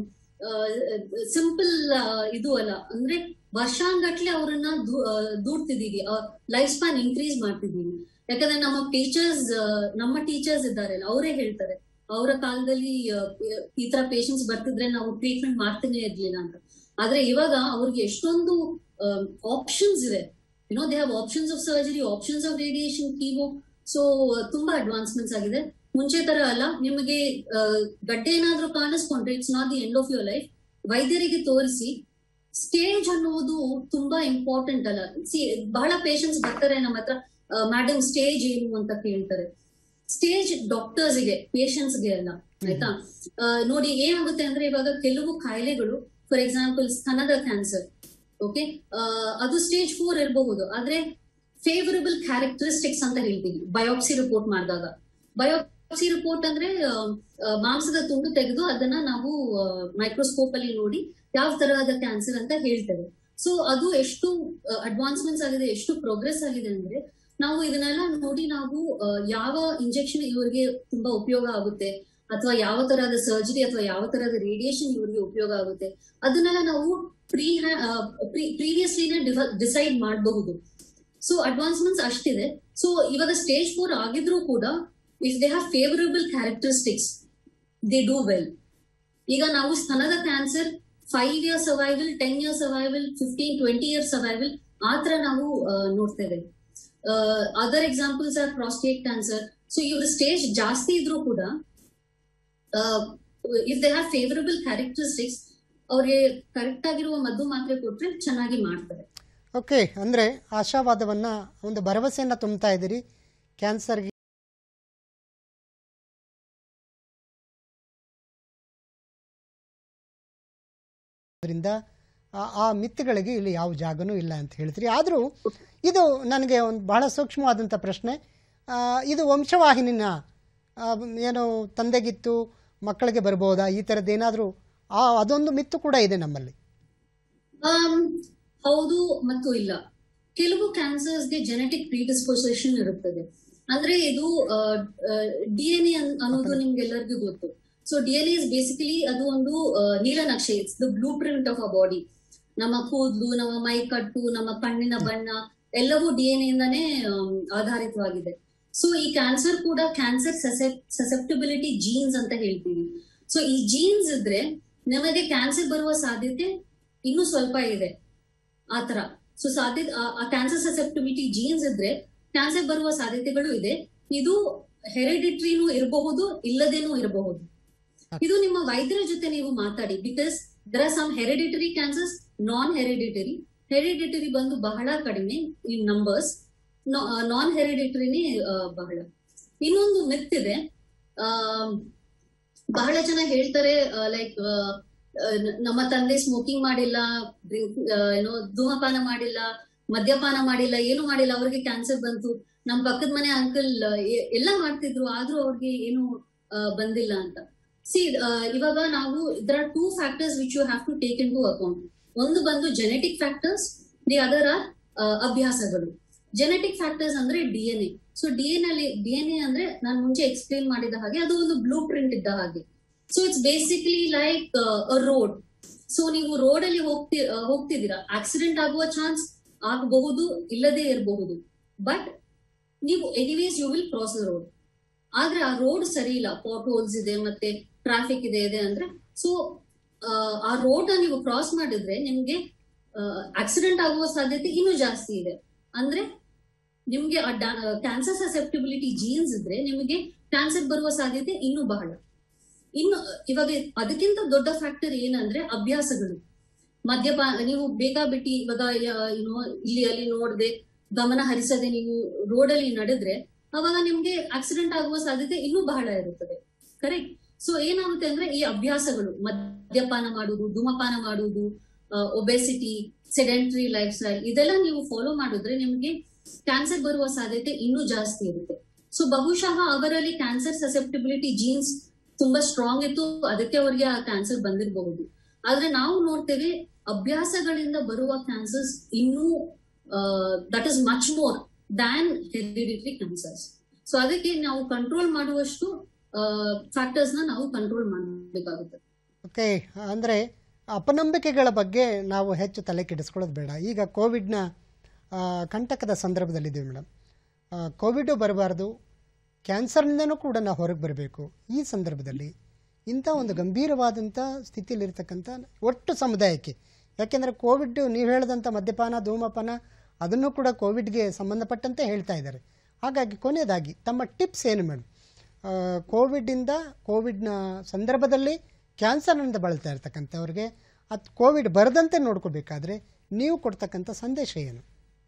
simple ಇದು ಅಲ್ಲ ಅಂದ್ರೆ ವರ್ಷಾಂಗಟ್ಲೆ ಅವರನ್ನ ದೂ- ಆ, ದೂಡ್ತಿದೀವಿ ಲೈಫ್ ಸ್ಪ್ಯಾನ್ ಇನ್ಕ್ರೀಸ್ ಮಾಡ್ತಿದೀವಿ ಯಾಕಂದ್ರೆ ನಮ್ಮ ಟೀಚರ್ಸ್ ನಮ್ಮ ಟೀಚರ್ಸ್ ಇದ್ದಾರಲ್ಲ ಅವರೇ ಹೇಳ್ತಾರೆ ಅವರ ಕಾಲದಲ್ಲಿ ಆ, ಈ ತರ ಪೇಷಂಟ್ಸ್ ಬರ್ತಿದ್ರೆ ನಾವು ಟ್ರೀಟ್ಮೆಂಟ್ ಮಾಡ್ತಾನೆ ಇರ್ಲಿಲ್ಲ ಅಂತ ಆದ್ರೆ ಇವಾಗ ಅವ್ರಿಗೆ ಎಷ್ಟೊಂದು ಆಪ್ಷನ್ಸ್ ಇದೆ you know they have options of surgery options of radiation chemo so ತುಂಬಾ ಅಡ್ವಾನ್ಸ್ಮೆಂಟ್ಸ್ ಆಗಿದೆ ಮುಂಚೆ ತರ ಅಲ್ಲ ನಿಮಗೆ ಆ, ಗಡ್ಡೆ ಏನಾದ್ರೂ ಕಾಣಿಸ್ಕೊಂಡ್ರೆ it's not the end of your life ವೈದ್ಯರಿಗೆ ತೋರಿಸಿ ಸ್ಟೇಜ್ ಅನ್ನುವುದು ತುಂಬಾ ಇಂಪಾರ್ಟೆಂಟ್ ಅಲ್ಲ ಸಿ ಬಹಳ ಪೇಷಂಟ್ಸ್ ಬರ್ತಾರೆ ನಮ್ಮ ಹತ್ರ ಮೇಡಮ್ ಸ್ಟೇಜ್ ಏನು ಅಂತ ಕೇಳ್ತಾರೆ ಸ್ಟೇಜ್ ಡಾಕ್ಟರ್ಸ್ಗೆ ಗೆ ಅಲ್ಲ ಆಯ್ತಾ ಆ, ನೋಡಿ ಏನಾಗುತ್ತೆ ಅಂದ್ರೆ ಇವಾಗ ಕೆಲವು ಕಾಯಿಲೆಗಳು ಫಾರ್ ಎಕ್ಸಾಂಪಲ್ ಸ್ತನದ ಕ್ಯಾನ್ಸರ್ ಓಕೆ ಅದು ಸ್ಟೇಜ್ ಫೋರ್ ಇರಬಹುದು ಆದ್ರೆ ಫೇವರಬಲ್ ಕ್ಯಾರೆಕ್ಟರಿಸ್ಟಿಕ್ಸ್ ಅಂತ ಹೇಳ್ತೀವಿ ಬಯೋಪ್ಸಿ ರಿಪೋರ್ಟ್ ಮಾಡಿದಾಗ ಬಯೋಪ್ಸಿ ರಿಪೋರ್ಟ್ ಅಂದ್ರೆ ಆ, ಆ, ಮಾಂಸದ ತುಂಡು ತೆಗೆದು ಅದನ್ನ ನಾವು ಮೈಕ್ರೋಸ್ಕೋಪ್ ಅಲ್ಲಿ ನೋಡಿ ಯಾವ ತರಹದ ಕ್ಯಾನ್ಸರ್ ಅಂತ ಹೇಳ್ತೇವೆ ಸೊ ಅದು ಎಷ್ಟು ಅಡ್ವಾನ್ಸ್ಮೆಂಟ್ಸ್ ಆಗಿದೆ ಎಷ್ಟು ಪ್ರೋಗ್ರೆಸ್ ಆಗಿದೆ ಅಂದ್ರೆ ನಾವು ಇದನ್ನೆಲ್ಲ ನೋಡಿ ನಾವು ಆ, ಯಾವ ಇಂಜೆಕ್ಷನ್ ಇವರಿಗೆ ತುಂಬಾ ಉಪಯೋಗ ಆಗುತ್ತೆ ಅಥವಾ ಯಾವ ತರಹದ ಸರ್ಜರಿ ಅಥವಾ ಯಾವ ತರಹದ ರೇಡಿಯೇಷನ್ ಇವರಿಗೆ ಉಪಯೋಗ ಆಗುತ್ತೆ ಅದನ್ನೆಲ್ಲ ನಾವು ಪ್ರೀ ಪ್ರೀವಿಯಸ್ಲಿನೇ ಡಿಸೈಡ್ ಮಾಡಬಹುದು ಸೊ ಅಡ್ವಾನ್ಸ್ಮೆಂಟ್ಸ್ ಅಷ್ಟಿದೆ ಸೊ ಇವಾಗ ಸ್ಟೇಜ್ ಫೋರ್ ಆಗಿದ್ರು ಕೂಡ if they have favourable characteristics they do well ಈಗ ನಾವು ಸ್ತನದ cancer five year survival ten year survival fifteen twenty year survival ಆ ತರ ನಾವು ಆ, ನೋಡ್ತೇವೆ other examples are prostate cancer so ಇವ್ರ ಸ್ಟೇಜ್ ಜಾಸ್ತಿ ಇದ್ರೂ ಕೂಡ if they have favourable characteristics ಅವ್ರಿಗೆ ಕರೆಕ್ಟ್ ಆಗಿರುವ ಮದ್ದು ಮಾತ್ರೆ ಕೊಟ್ರೆ ಚೆನ್ನಾಗಿ ಮಾಡ್ತಾರೆ ಓಕೆ ಅಂದರೆ ಆಶಾವಾದವನ್ನು ಒಂದು ಭರವಸೆಯನ್ನು ತುಂಬ್ತಾ ಇದ್ದೀರಿ ಕ್ಯಾನ್ಸರ್ಗೆ ಅದರಿಂದ ಆ- ಆ ಮಿತ್ತುಗಳಿಗೆ ಇಲ್ಲಿ ಯಾವ ಜಾಗನೂ ಇಲ್ಲ ಅಂತ ಹೇಳ್ತೀರಿ ಆದರೂ ಇದು ನನಗೆ ಒಂದು ಬಹಳ ಸೂಕ್ಷ್ಮವಾದಂಥ ಪ್ರಶ್ನೆ ಆ, ಇದು ವಂಶವಾಹಿನಿನ ಆ, ಏನು ತಂದೆಗಿತ್ತು ಮಕ್ಕಳಿಗೆ ಬರ್ಬೋದಾ ಈ ಥರದ್ದು ಏನಾದರೂ ಆ ಅದೊಂದು ಮಿತ್ತು ಕೂಡ ಇದೆ ನಮ್ಮಲ್ಲಿ ಆಮ್, ಹೌದು ಮತ್ತು ಇಲ್ಲ ಕೆಲವು ಕ್ಯಾನ್ಸರ್ಸ್ಗೆ ಜೆನೆಟಿಕ್ ಪ್ರೀಡಿಸ್ಪೋಸಿಷನ್ ಇರುತ್ತದೆ ಅಂದ್ರೆ ಇದು ಡಿ ಎನ್ ಎ ಅನ್ನೋದು ನಿಮ್ಗೆಲ್ಲರಿಗೂ ಗೊತ್ತು so D N S basically ಅದು ಒಂದು ಆ, ನೀಲನಕ್ಷೆ it's the blueprint of a body ನಮ್ಮ ಕೂದಲು ನಮ್ಮ ಮೈ ಕಟ್ಟು ನಮ್ಮ ಕಣ್ಣಿನ ಬಣ್ಣ ಎಲ್ಲವೂ ಡಿ ಎನ್ ಇಂದಾನೇ ಆಮ್, ಆಧಾರಿತವಾಗಿದೆ ಸೊ ಈ ಕ್ಯಾನ್ಸರ್ ಕೂಡ ಕ್ಯಾನ್ಸರ್ ಸಸೆಪ್ಟಿಬಿಲಿಟಿ ಜೀನ್ಸ್ ಅಂತ ಹೇಳ್ತೀವಿ ಸೊ ಈ ಜೀನ್ಸ್ ಇದ್ರೆ ನಮಗೆ ಕ್ಯಾನ್ಸರ್ ಬರುವ ಸಾಧ್ಯತೆ ಇನ್ನೂ ಸ್ವಲ್ಪ ಇದೆ ಆತರ ಸೊ ಸಾಧ್ಯತೆ ಆ ಕ್ಯಾನ್ಸರ್ ಸಸೆಪ್ಟಿಬಿಲಿಟಿ ಜೀನ್ಸ್ ಇದ್ರೆ ಕ್ಯಾನ್ಸರ್ ಬರುವ ಸಾಧ್ಯತೆಗಳು ಇದೆ ಇದು ಹೆರಿಡಿಟ್ರಿನೂ ಇರಬಹುದು ಇಲ್ಲದೇನೂ ಇರಬಹುದು ಇದು ನಿಮ್ಮ ವೈದ್ಯರ ಜೊತೆ ನೀವು ಮಾತಾಡಿ because there are some hereditary cancers non hereditary hereditary ಬಂದು ಬಹಳ ಕಡಿಮೆ ಇನ್ ನಂಬರ್ಸ್ ನಾನ್ ಹೆರಿಡಿಟರಿನೇ ಬಹಳ ಇನ್ನೊಂದು ಮಿತ್ ಇದೆ ಆ, ಬಹಳ ಜನ ಹೇಳ್ತಾರೆ ಲೈಕ್ ನಮ್ಮ ತಂದೆ ಸ್ಮೋಕಿಂಗ್ ಮಾಡಿಲ್ಲ ಡ್ರಿಂಕ್ ಏನೋ ಧೂಮಪಾನ ಮಾಡಿಲ್ಲ ಮದ್ಯಪಾನ ಮಾಡಿಲ್ಲ ಏನು ಮಾಡಿಲ್ಲ ಅವ್ರಿಗೆ ಕ್ಯಾನ್ಸರ್ ಬಂತು ನಮ್ ಪಕ್ಕದ ಮನೆ ಅಂಕಲ್ ಎಲ್ಲ ಮಾಡ್ತಿದ್ರು ಆದ್ರೂ ಅವ್ರಿಗೆ ಏನು ಆ, ಬಂದಿಲ್ಲ ಅಂತ ಸಿ ಇವಾಗ ನಾವು there are two factors which you have to take into account ಒಂದು ಬಂದು genetic factors the other are ಅಭ್ಯಾಸಗಳು ಜೆನೆಟಿಕ್ ಫ್ಯಾಕ್ಟರ್ಸ್ ಅಂದ್ರೆ D N A so D N ಅಲ್ಲಿ ಡಿ ಎನ್ ಎ ಅಂದ್ರೆ ನಾನು ಮುಂಚೆ ಎಕ್ಸ್ಪ್ಲೇನ್ ಮಾಡಿದ ಹಾಗೆ ಅದು ಒಂದು ಬ್ಲೂ ಪ್ರಿಂಟ್ ಇದ್ದ ಹಾಗೆ so it's basically like road so ನೀವು ರೋಡ್ ಅಲ್ಲಿ ಹೋಗ್ತಿ ಆ, ಹೋಗ್ತಿದ್ದೀರಾ ಆಕ್ಸಿಡೆಂಟ್ ಆಗುವ ಚಾನ್ಸ್ ಆಗಬಹುದು ಇಲ್ಲದೆ ಇರಬಹುದು ಬಟ್ ನೀವು anyways you will cross the road ಆದ್ರೆ ಆ ರೋಡ್ ಸರಿ ಇಲ್ಲ ಪಾಟ್ ಹೋಲ್ಸ್ ಇದೆ ಮತ್ತೆ ಟ್ರಾಫಿಕ್ ಇದೆ ಇದೆ ಅಂದ್ರೆ ಸೊ ಆ ರೋಡ್ ನೀವು ಕ್ರಾಸ್ ಮಾಡಿದ್ರೆ ನಿಮ್ಗೆ ಆಕ್ಸಿಡೆಂಟ್ ಆಗುವ ಸಾಧ್ಯತೆ ಇನ್ನೂ ಜಾಸ್ತಿ ಇದೆ ಅಂದ್ರೆ ನಿಮ್ಗೆ ಕ್ಯಾನ್ಸರ್ ಸಸೆಪ್ಟಿಬಿಲಿಟಿ ಜೀನ್ಸ್ ಇದ್ರೆ ನಿಮಗೆ ಕ್ಯಾನ್ಸರ್ ಬರುವ ಸಾಧ್ಯತೆ ಇನ್ನೂ ಬಹಳ ಇನ್ನು ಇವಾಗ ಅದಕ್ಕಿಂತ ದೊಡ್ಡ ಫ್ಯಾಕ್ಟರ್ ಏನಂದ್ರೆ ಅಭ್ಯಾಸಗಳು ಮದ್ಯಪಾನ ನೀವು ಬೇಕಾಬಿಟ್ಟಿ ಇವಾಗ ಏನೋ ಇಲ್ಲಿ ಅಲ್ಲಿ ನೋಡದೆ ಗಮನ ಹರಿಸದೆ ನೀವು ರೋಡ್ ಅಲ್ಲಿ ನಡೆದ್ರೆ ಅವಾಗ ನಿಮ್ಗೆ ಆಕ್ಸಿಡೆಂಟ್ ಆಗುವ ಸಾಧ್ಯತೆ ಇನ್ನೂ ಬಹಳ ಇರುತ್ತದೆ ಕರೆಕ್ಟ್ ಸೊ ಏನಾಗುತ್ತೆ ಅಂದ್ರೆ ಈ ಅಭ್ಯಾಸಗಳು ಮದ್ಯಪಾನ ಮಾಡುವುದು ಧೂಮಪಾನ ಮಾಡುವುದು ಒಬೆಸಿಟಿ ಸೆಡೆಂಟ್ರಿ ಲೈಫ್ ಸ್ಟೈಲ್ ಇದೆಲ್ಲ ನೀವು ಫಾಲೋ ಮಾಡಿದ್ರೆ ನಿಮ್ಗೆ ಕ್ಯಾನ್ಸರ್ ಬರುವ ಸಾಧ್ಯತೆ ಇನ್ನೂ ಜಾಸ್ತಿ ಇರುತ್ತೆ ಸೊ ಬಹುಶಃ ಅವರಲ್ಲಿ ಕ್ಯಾನ್ಸರ್ ಸಸೆಪ್ಟಿಬಿಲಿಟಿ ಜೀನ್ಸ್ ತುಂಬಾ ಸ್ಟ್ರಾಂಗ್ ಇತ್ತು ಅದಕ್ಕೆ ಅವರಿಗೆ ಆ ಕ್ಯಾನ್ಸರ್ ಬಂದಿರಬಹುದು ಆದ್ರೆ ನಾವು ನೋಡ್ತೇವೆ ಅಭ್ಯಾಸಗಳಿಂದ ಬರುವ ಕ್ಯಾನ್ಸರ್ಸ್ ಇನ್ನೂ that is much more than hereditary cancers so ಅದಕ್ಕೆ ನಾವು ಕಂಟ್ರೋಲ್ ಮಾಡುವಷ್ಟು ಫ್ಯಾಕ್ಟರ್ಸ್ ನ ನಾವು ಕಂಟ್ರೋಲ್ ಮಾಡಬೇಕಾಗುತ್ತೆ ಓಕೆ ಅಂದರೆ ಅಪನಂಬಿಕೆಗಳ ಬಗ್ಗೆ ನಾವು ಹೆಚ್ಚು ತಲೆ ಕೆಡಿಸ್ಕೊಳ್ಳೋದು ಬೇಡ ಈಗ ಕೋವಿಡ್ನ ಆ, ಕಂಟಕದ ಸಂದರ್ಭದಲ್ಲಿದ್ದೀವಿ ಮೇಡಮ್ ಕೋವಿಡು ಬರಬಾರ್ದು ಕ್ಯಾನ್ಸರ್ನಿಂದನೂ ಕೂಡ ನಾವು ಹೊರಗೆ ಬರಬೇಕು ಈ ಸಂದರ್ಭದಲ್ಲಿ ಇಂಥ ಒಂದು ಗಂಭೀರವಾದಂಥ ಸ್ಥಿತಿಯಲ್ಲಿರ್ತಕ್ಕಂಥ ಒಟ್ಟು ಸಮುದಾಯಕ್ಕೆ ಯಾಕೆಂದರೆ ಕೋವಿಡ್ ನೀವು ಹೇಳಿದಂಥ ಮದ್ಯಪಾನ ಧೂಮಪಾನ ಅದನ್ನು ಕೂಡ ಕೋವಿಡ್ಗೆ ಸಂಬಂಧಪಟ್ಟಂತೆ ಹೇಳ್ತಾ ಇದ್ದಾರೆ ಹಾಗಾಗಿ ಕೊನೆಯದಾಗಿ ತಮ್ಮ ಟಿಪ್ಸ್ ಏನು ಮೇಡಮ್ ಆ, ಕೋವಿಡ್ಡಿಂದ ಕೋವಿಡ್ನ ಸಂದರ್ಭದಲ್ಲಿ ಕ್ಯಾನ್ಸರ್ನಿಂದ ಬಳಲ್ತಾ ಇರ್ತಕ್ಕಂಥವ್ರಿಗೆ ಅದು ಕೋವಿಡ್ ಬರದಂತೆ ನೋಡ್ಕೋಬೇಕಾದ್ರೆ ನೀವು ಕೊಡ್ತಕ್ಕಂಥ ಸಂದೇಶ ಏನು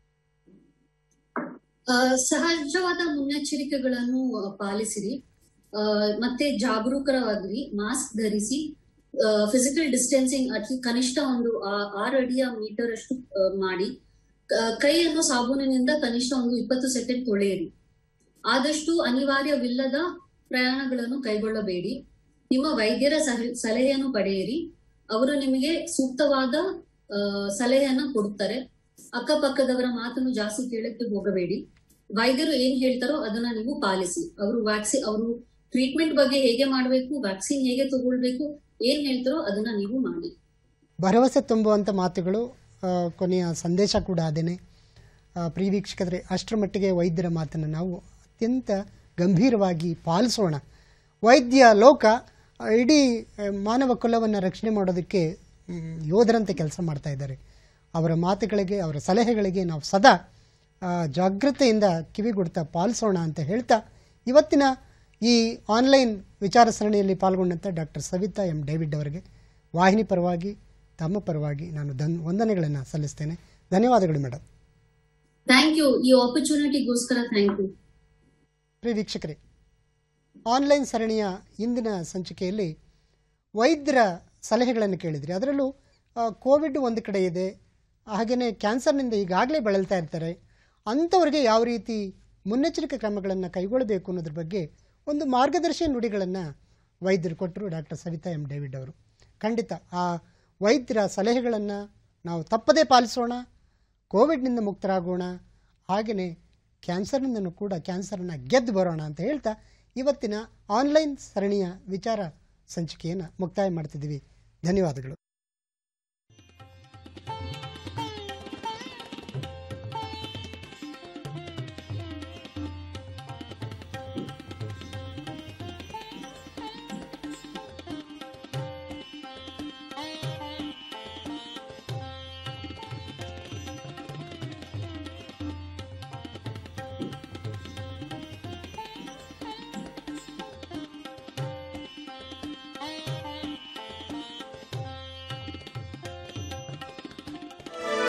ಆ, ಸಹಜವಾದ ಮುನ್ನೆಚ್ಚರಿಕೆಗಳನ್ನು ಆ, ಪಾಲಿಸಿರಿ ಆ, ಮತ್ತೆ ಜಾಗರೂಕರಾಗಿರಿ ಮಾಸ್ಕ್ ಧರಿಸಿ ಫಿಸಿಕಲ್ ಡಿಸ್ಟೆನ್ಸಿಂಗ್ ಅತಿ ಕನಿಷ್ಠ ಒಂದು ಆ- ಆರು ಅಡಿಯ ಮೀಟರ್ ಅಷ್ಟು ಆ, ಮಾಡಿ ಕ- ಕೈಯನ್ನು ಸಾಬೂನಿನಿಂದ ಕನಿಷ್ಠ ಒಂದು ಇಪ್ಪತ್ತು ಸೆಕೆಂಡ್ ತೊಳೆಯಿರಿ ಆದಷ್ಟು ಅನಿವಾರ್ಯವಿಲ್ಲದ ಪ್ರಯಾಣಗಳನ್ನು ಕೈಗೊಳ್ಳಬೇಡಿ ನಿಮ್ಮ ವೈದ್ಯರ ಸಹ- ಸಲಹೆಯನ್ನು ಪಡೆಯಿರಿ ಅವರು ನಿಮಗೆ ಸೂಕ್ತವಾದ ಆ, ಸಲಹೆಯನ್ನ ಕೊಡುತ್ತಾರೆ ಅಕ್ಕಪಕ್ಕದವರ ಮಾತನ್ನು ಜಾಸ್ತಿ ಕೇಳಕ್ಕೆ ಹೋಗಬೇಡಿ ವೈದ್ಯರು ಏನ್ ಹೇಳ್ತಾರೋ ಅದನ್ನ ನೀವು ಪಾಲಿಸಿ ಅವರು ವ್ಯಾಕ್ಸಿನ್ ಅವರು ಟ್ರೀಟ್ಮೆಂಟ್ ಬಗ್ಗೆ ಹೇಗೆ ಮಾಡಬೇಕು ವ್ಯಾಕ್ಸಿನ್ ಹೇಗೆ ತಗೊಳ್ಬೇಕು ಏನ್ ಹೇಳ್ತಾರೋ ಅದನ್ನ ನೀವು ಮಾಡಿ ಭರವಸೆ ತುಂಬುವಂಥ ಮಾತುಗಳು ಆ, ಕೊನೆಯ ಸಂದೇಶ ಕೂಡ ಅದೇನೆ ಆ, ಪ್ರಿಯ ವೀಕ್ಷಕರೇ ಅಷ್ಟರ ಮಟ್ಟಿಗೆ ವೈದ್ಯರ ಮಾತನ್ನು ನಾವು ಅತ್ಯಂತ ಗಂಭೀರವಾಗಿ ಪಾಲಿಸೋಣ ವೈದ್ಯ ಲೋಕ ಆ, ಇಡೀ ಆ, ಮಾನವ ಕುಲವನ್ನು ರಕ್ಷಣೆ ಮಾಡೋದಕ್ಕೆ ಮ್, ಯೋಧರಂತೆ ಕೆಲಸ ಮಾಡ್ತಾ ಇದ್ದಾರೆ ಅವರ ಮಾತುಗಳಿಗೆ ಅವರ ಸಲಹೆಗಳಿಗೆ ನಾವು ಸದಾ ಆ, ಜಾಗೃತೆಯಿಂದ ಕಿವಿಗೊಡ್ತಾ ಪಾಲಿಸೋಣ ಅಂತ ಹೇಳ್ತಾ ಇವತ್ತಿನ ಈ ಆನ್ಲೈನ್ ವಿಚಾರ ಸರಣಿಯಲ್ಲಿ ಪಾಲ್ಗೊಂಡಂಥ ಡಾಕ್ಟರ್ ಸವಿತಾ ಎಂ ಡೇವಿಡ್ ಅವರಿಗೆ ವಾಹಿನಿ ಪರವಾಗಿ ತಮ್ಮ ಪರವಾಗಿ ನಾನು ಧನ್ ವಂದನೆಗಳನ್ನು ಸಲ್ಲಿಸ್ತೇನೆ ಧನ್ಯವಾದಗಳು ಮೇಡಮ್ ಥ್ಯಾಂಕ್ ಯು ಈ ಆಪರ್ಚುನಿಟಿಗೋಸ್ಕರ ಥ್ಯಾಂಕ್ ಯು ಪ್ರಿಯ ವೀಕ್ಷಕರೇ ಆನ್ಲೈನ್ ಸರಣಿಯ ಇಂದಿನ ಸಂಚಿಕೆಯಲ್ಲಿ ವೈದ್ಯರ ಸಲಹೆಗಳನ್ನು ಕೇಳಿದ್ರಿ ಅದರಲ್ಲೂ ಆ, ಕೋವಿಡ್ ಒಂದು ಕಡೆ ಇದೆ ಹಾಗೆಯೇ ಕ್ಯಾನ್ಸರ್ನಿಂದ ಈಗಾಗಲೇ ಬಳಲ್ತಾ ಇರ್ತಾರೆ ಅಂಥವ್ರಿಗೆ ಯಾವ ರೀತಿ ಮುನ್ನೆಚ್ಚರಿಕೆ ಕ್ರಮಗಳನ್ನು ಕೈಗೊಳ್ಳಬೇಕು ಅನ್ನೋದ್ರ ಬಗ್ಗೆ ಒಂದು ಮಾರ್ಗದರ್ಶಿ ನುಡಿಗಳನ್ನು ವೈದ್ಯರು ಕೊಟ್ಟರು ಡಾಕ್ಟರ್ ಸವಿತಾ ಎಂ ಡೇವಿಡ್ ಅವರು ಖಂಡಿತ ಆ ವೈದ್ಯರ ಸಲಹೆಗಳನ್ನು ನಾವು ತಪ್ಪದೇ ಪಾಲಿಸೋಣ ಕೋವಿಡ್ನಿಂದ ಮುಕ್ತರಾಗೋಣ ಹಾಗೆಯೇ ಕ್ಯಾನ್ಸರ್ನಿಂದನೂ ಕೂಡ ಕ್ಯಾನ್ಸರನ್ನು ಗೆದ್ದು ಬರೋಣ ಅಂತ ಹೇಳ್ತಾ ಇವತ್ತಿನ ಆನ್ಲೈನ್ ಸರಣಿಯ ವಿಚಾರ ಸಂಚಿಕೆಯನ್ನು ಮುಕ್ತಾಯ ಮಾಡ್ತಿದ್ದೀವಿ ಧನ್ಯವಾದಗಳು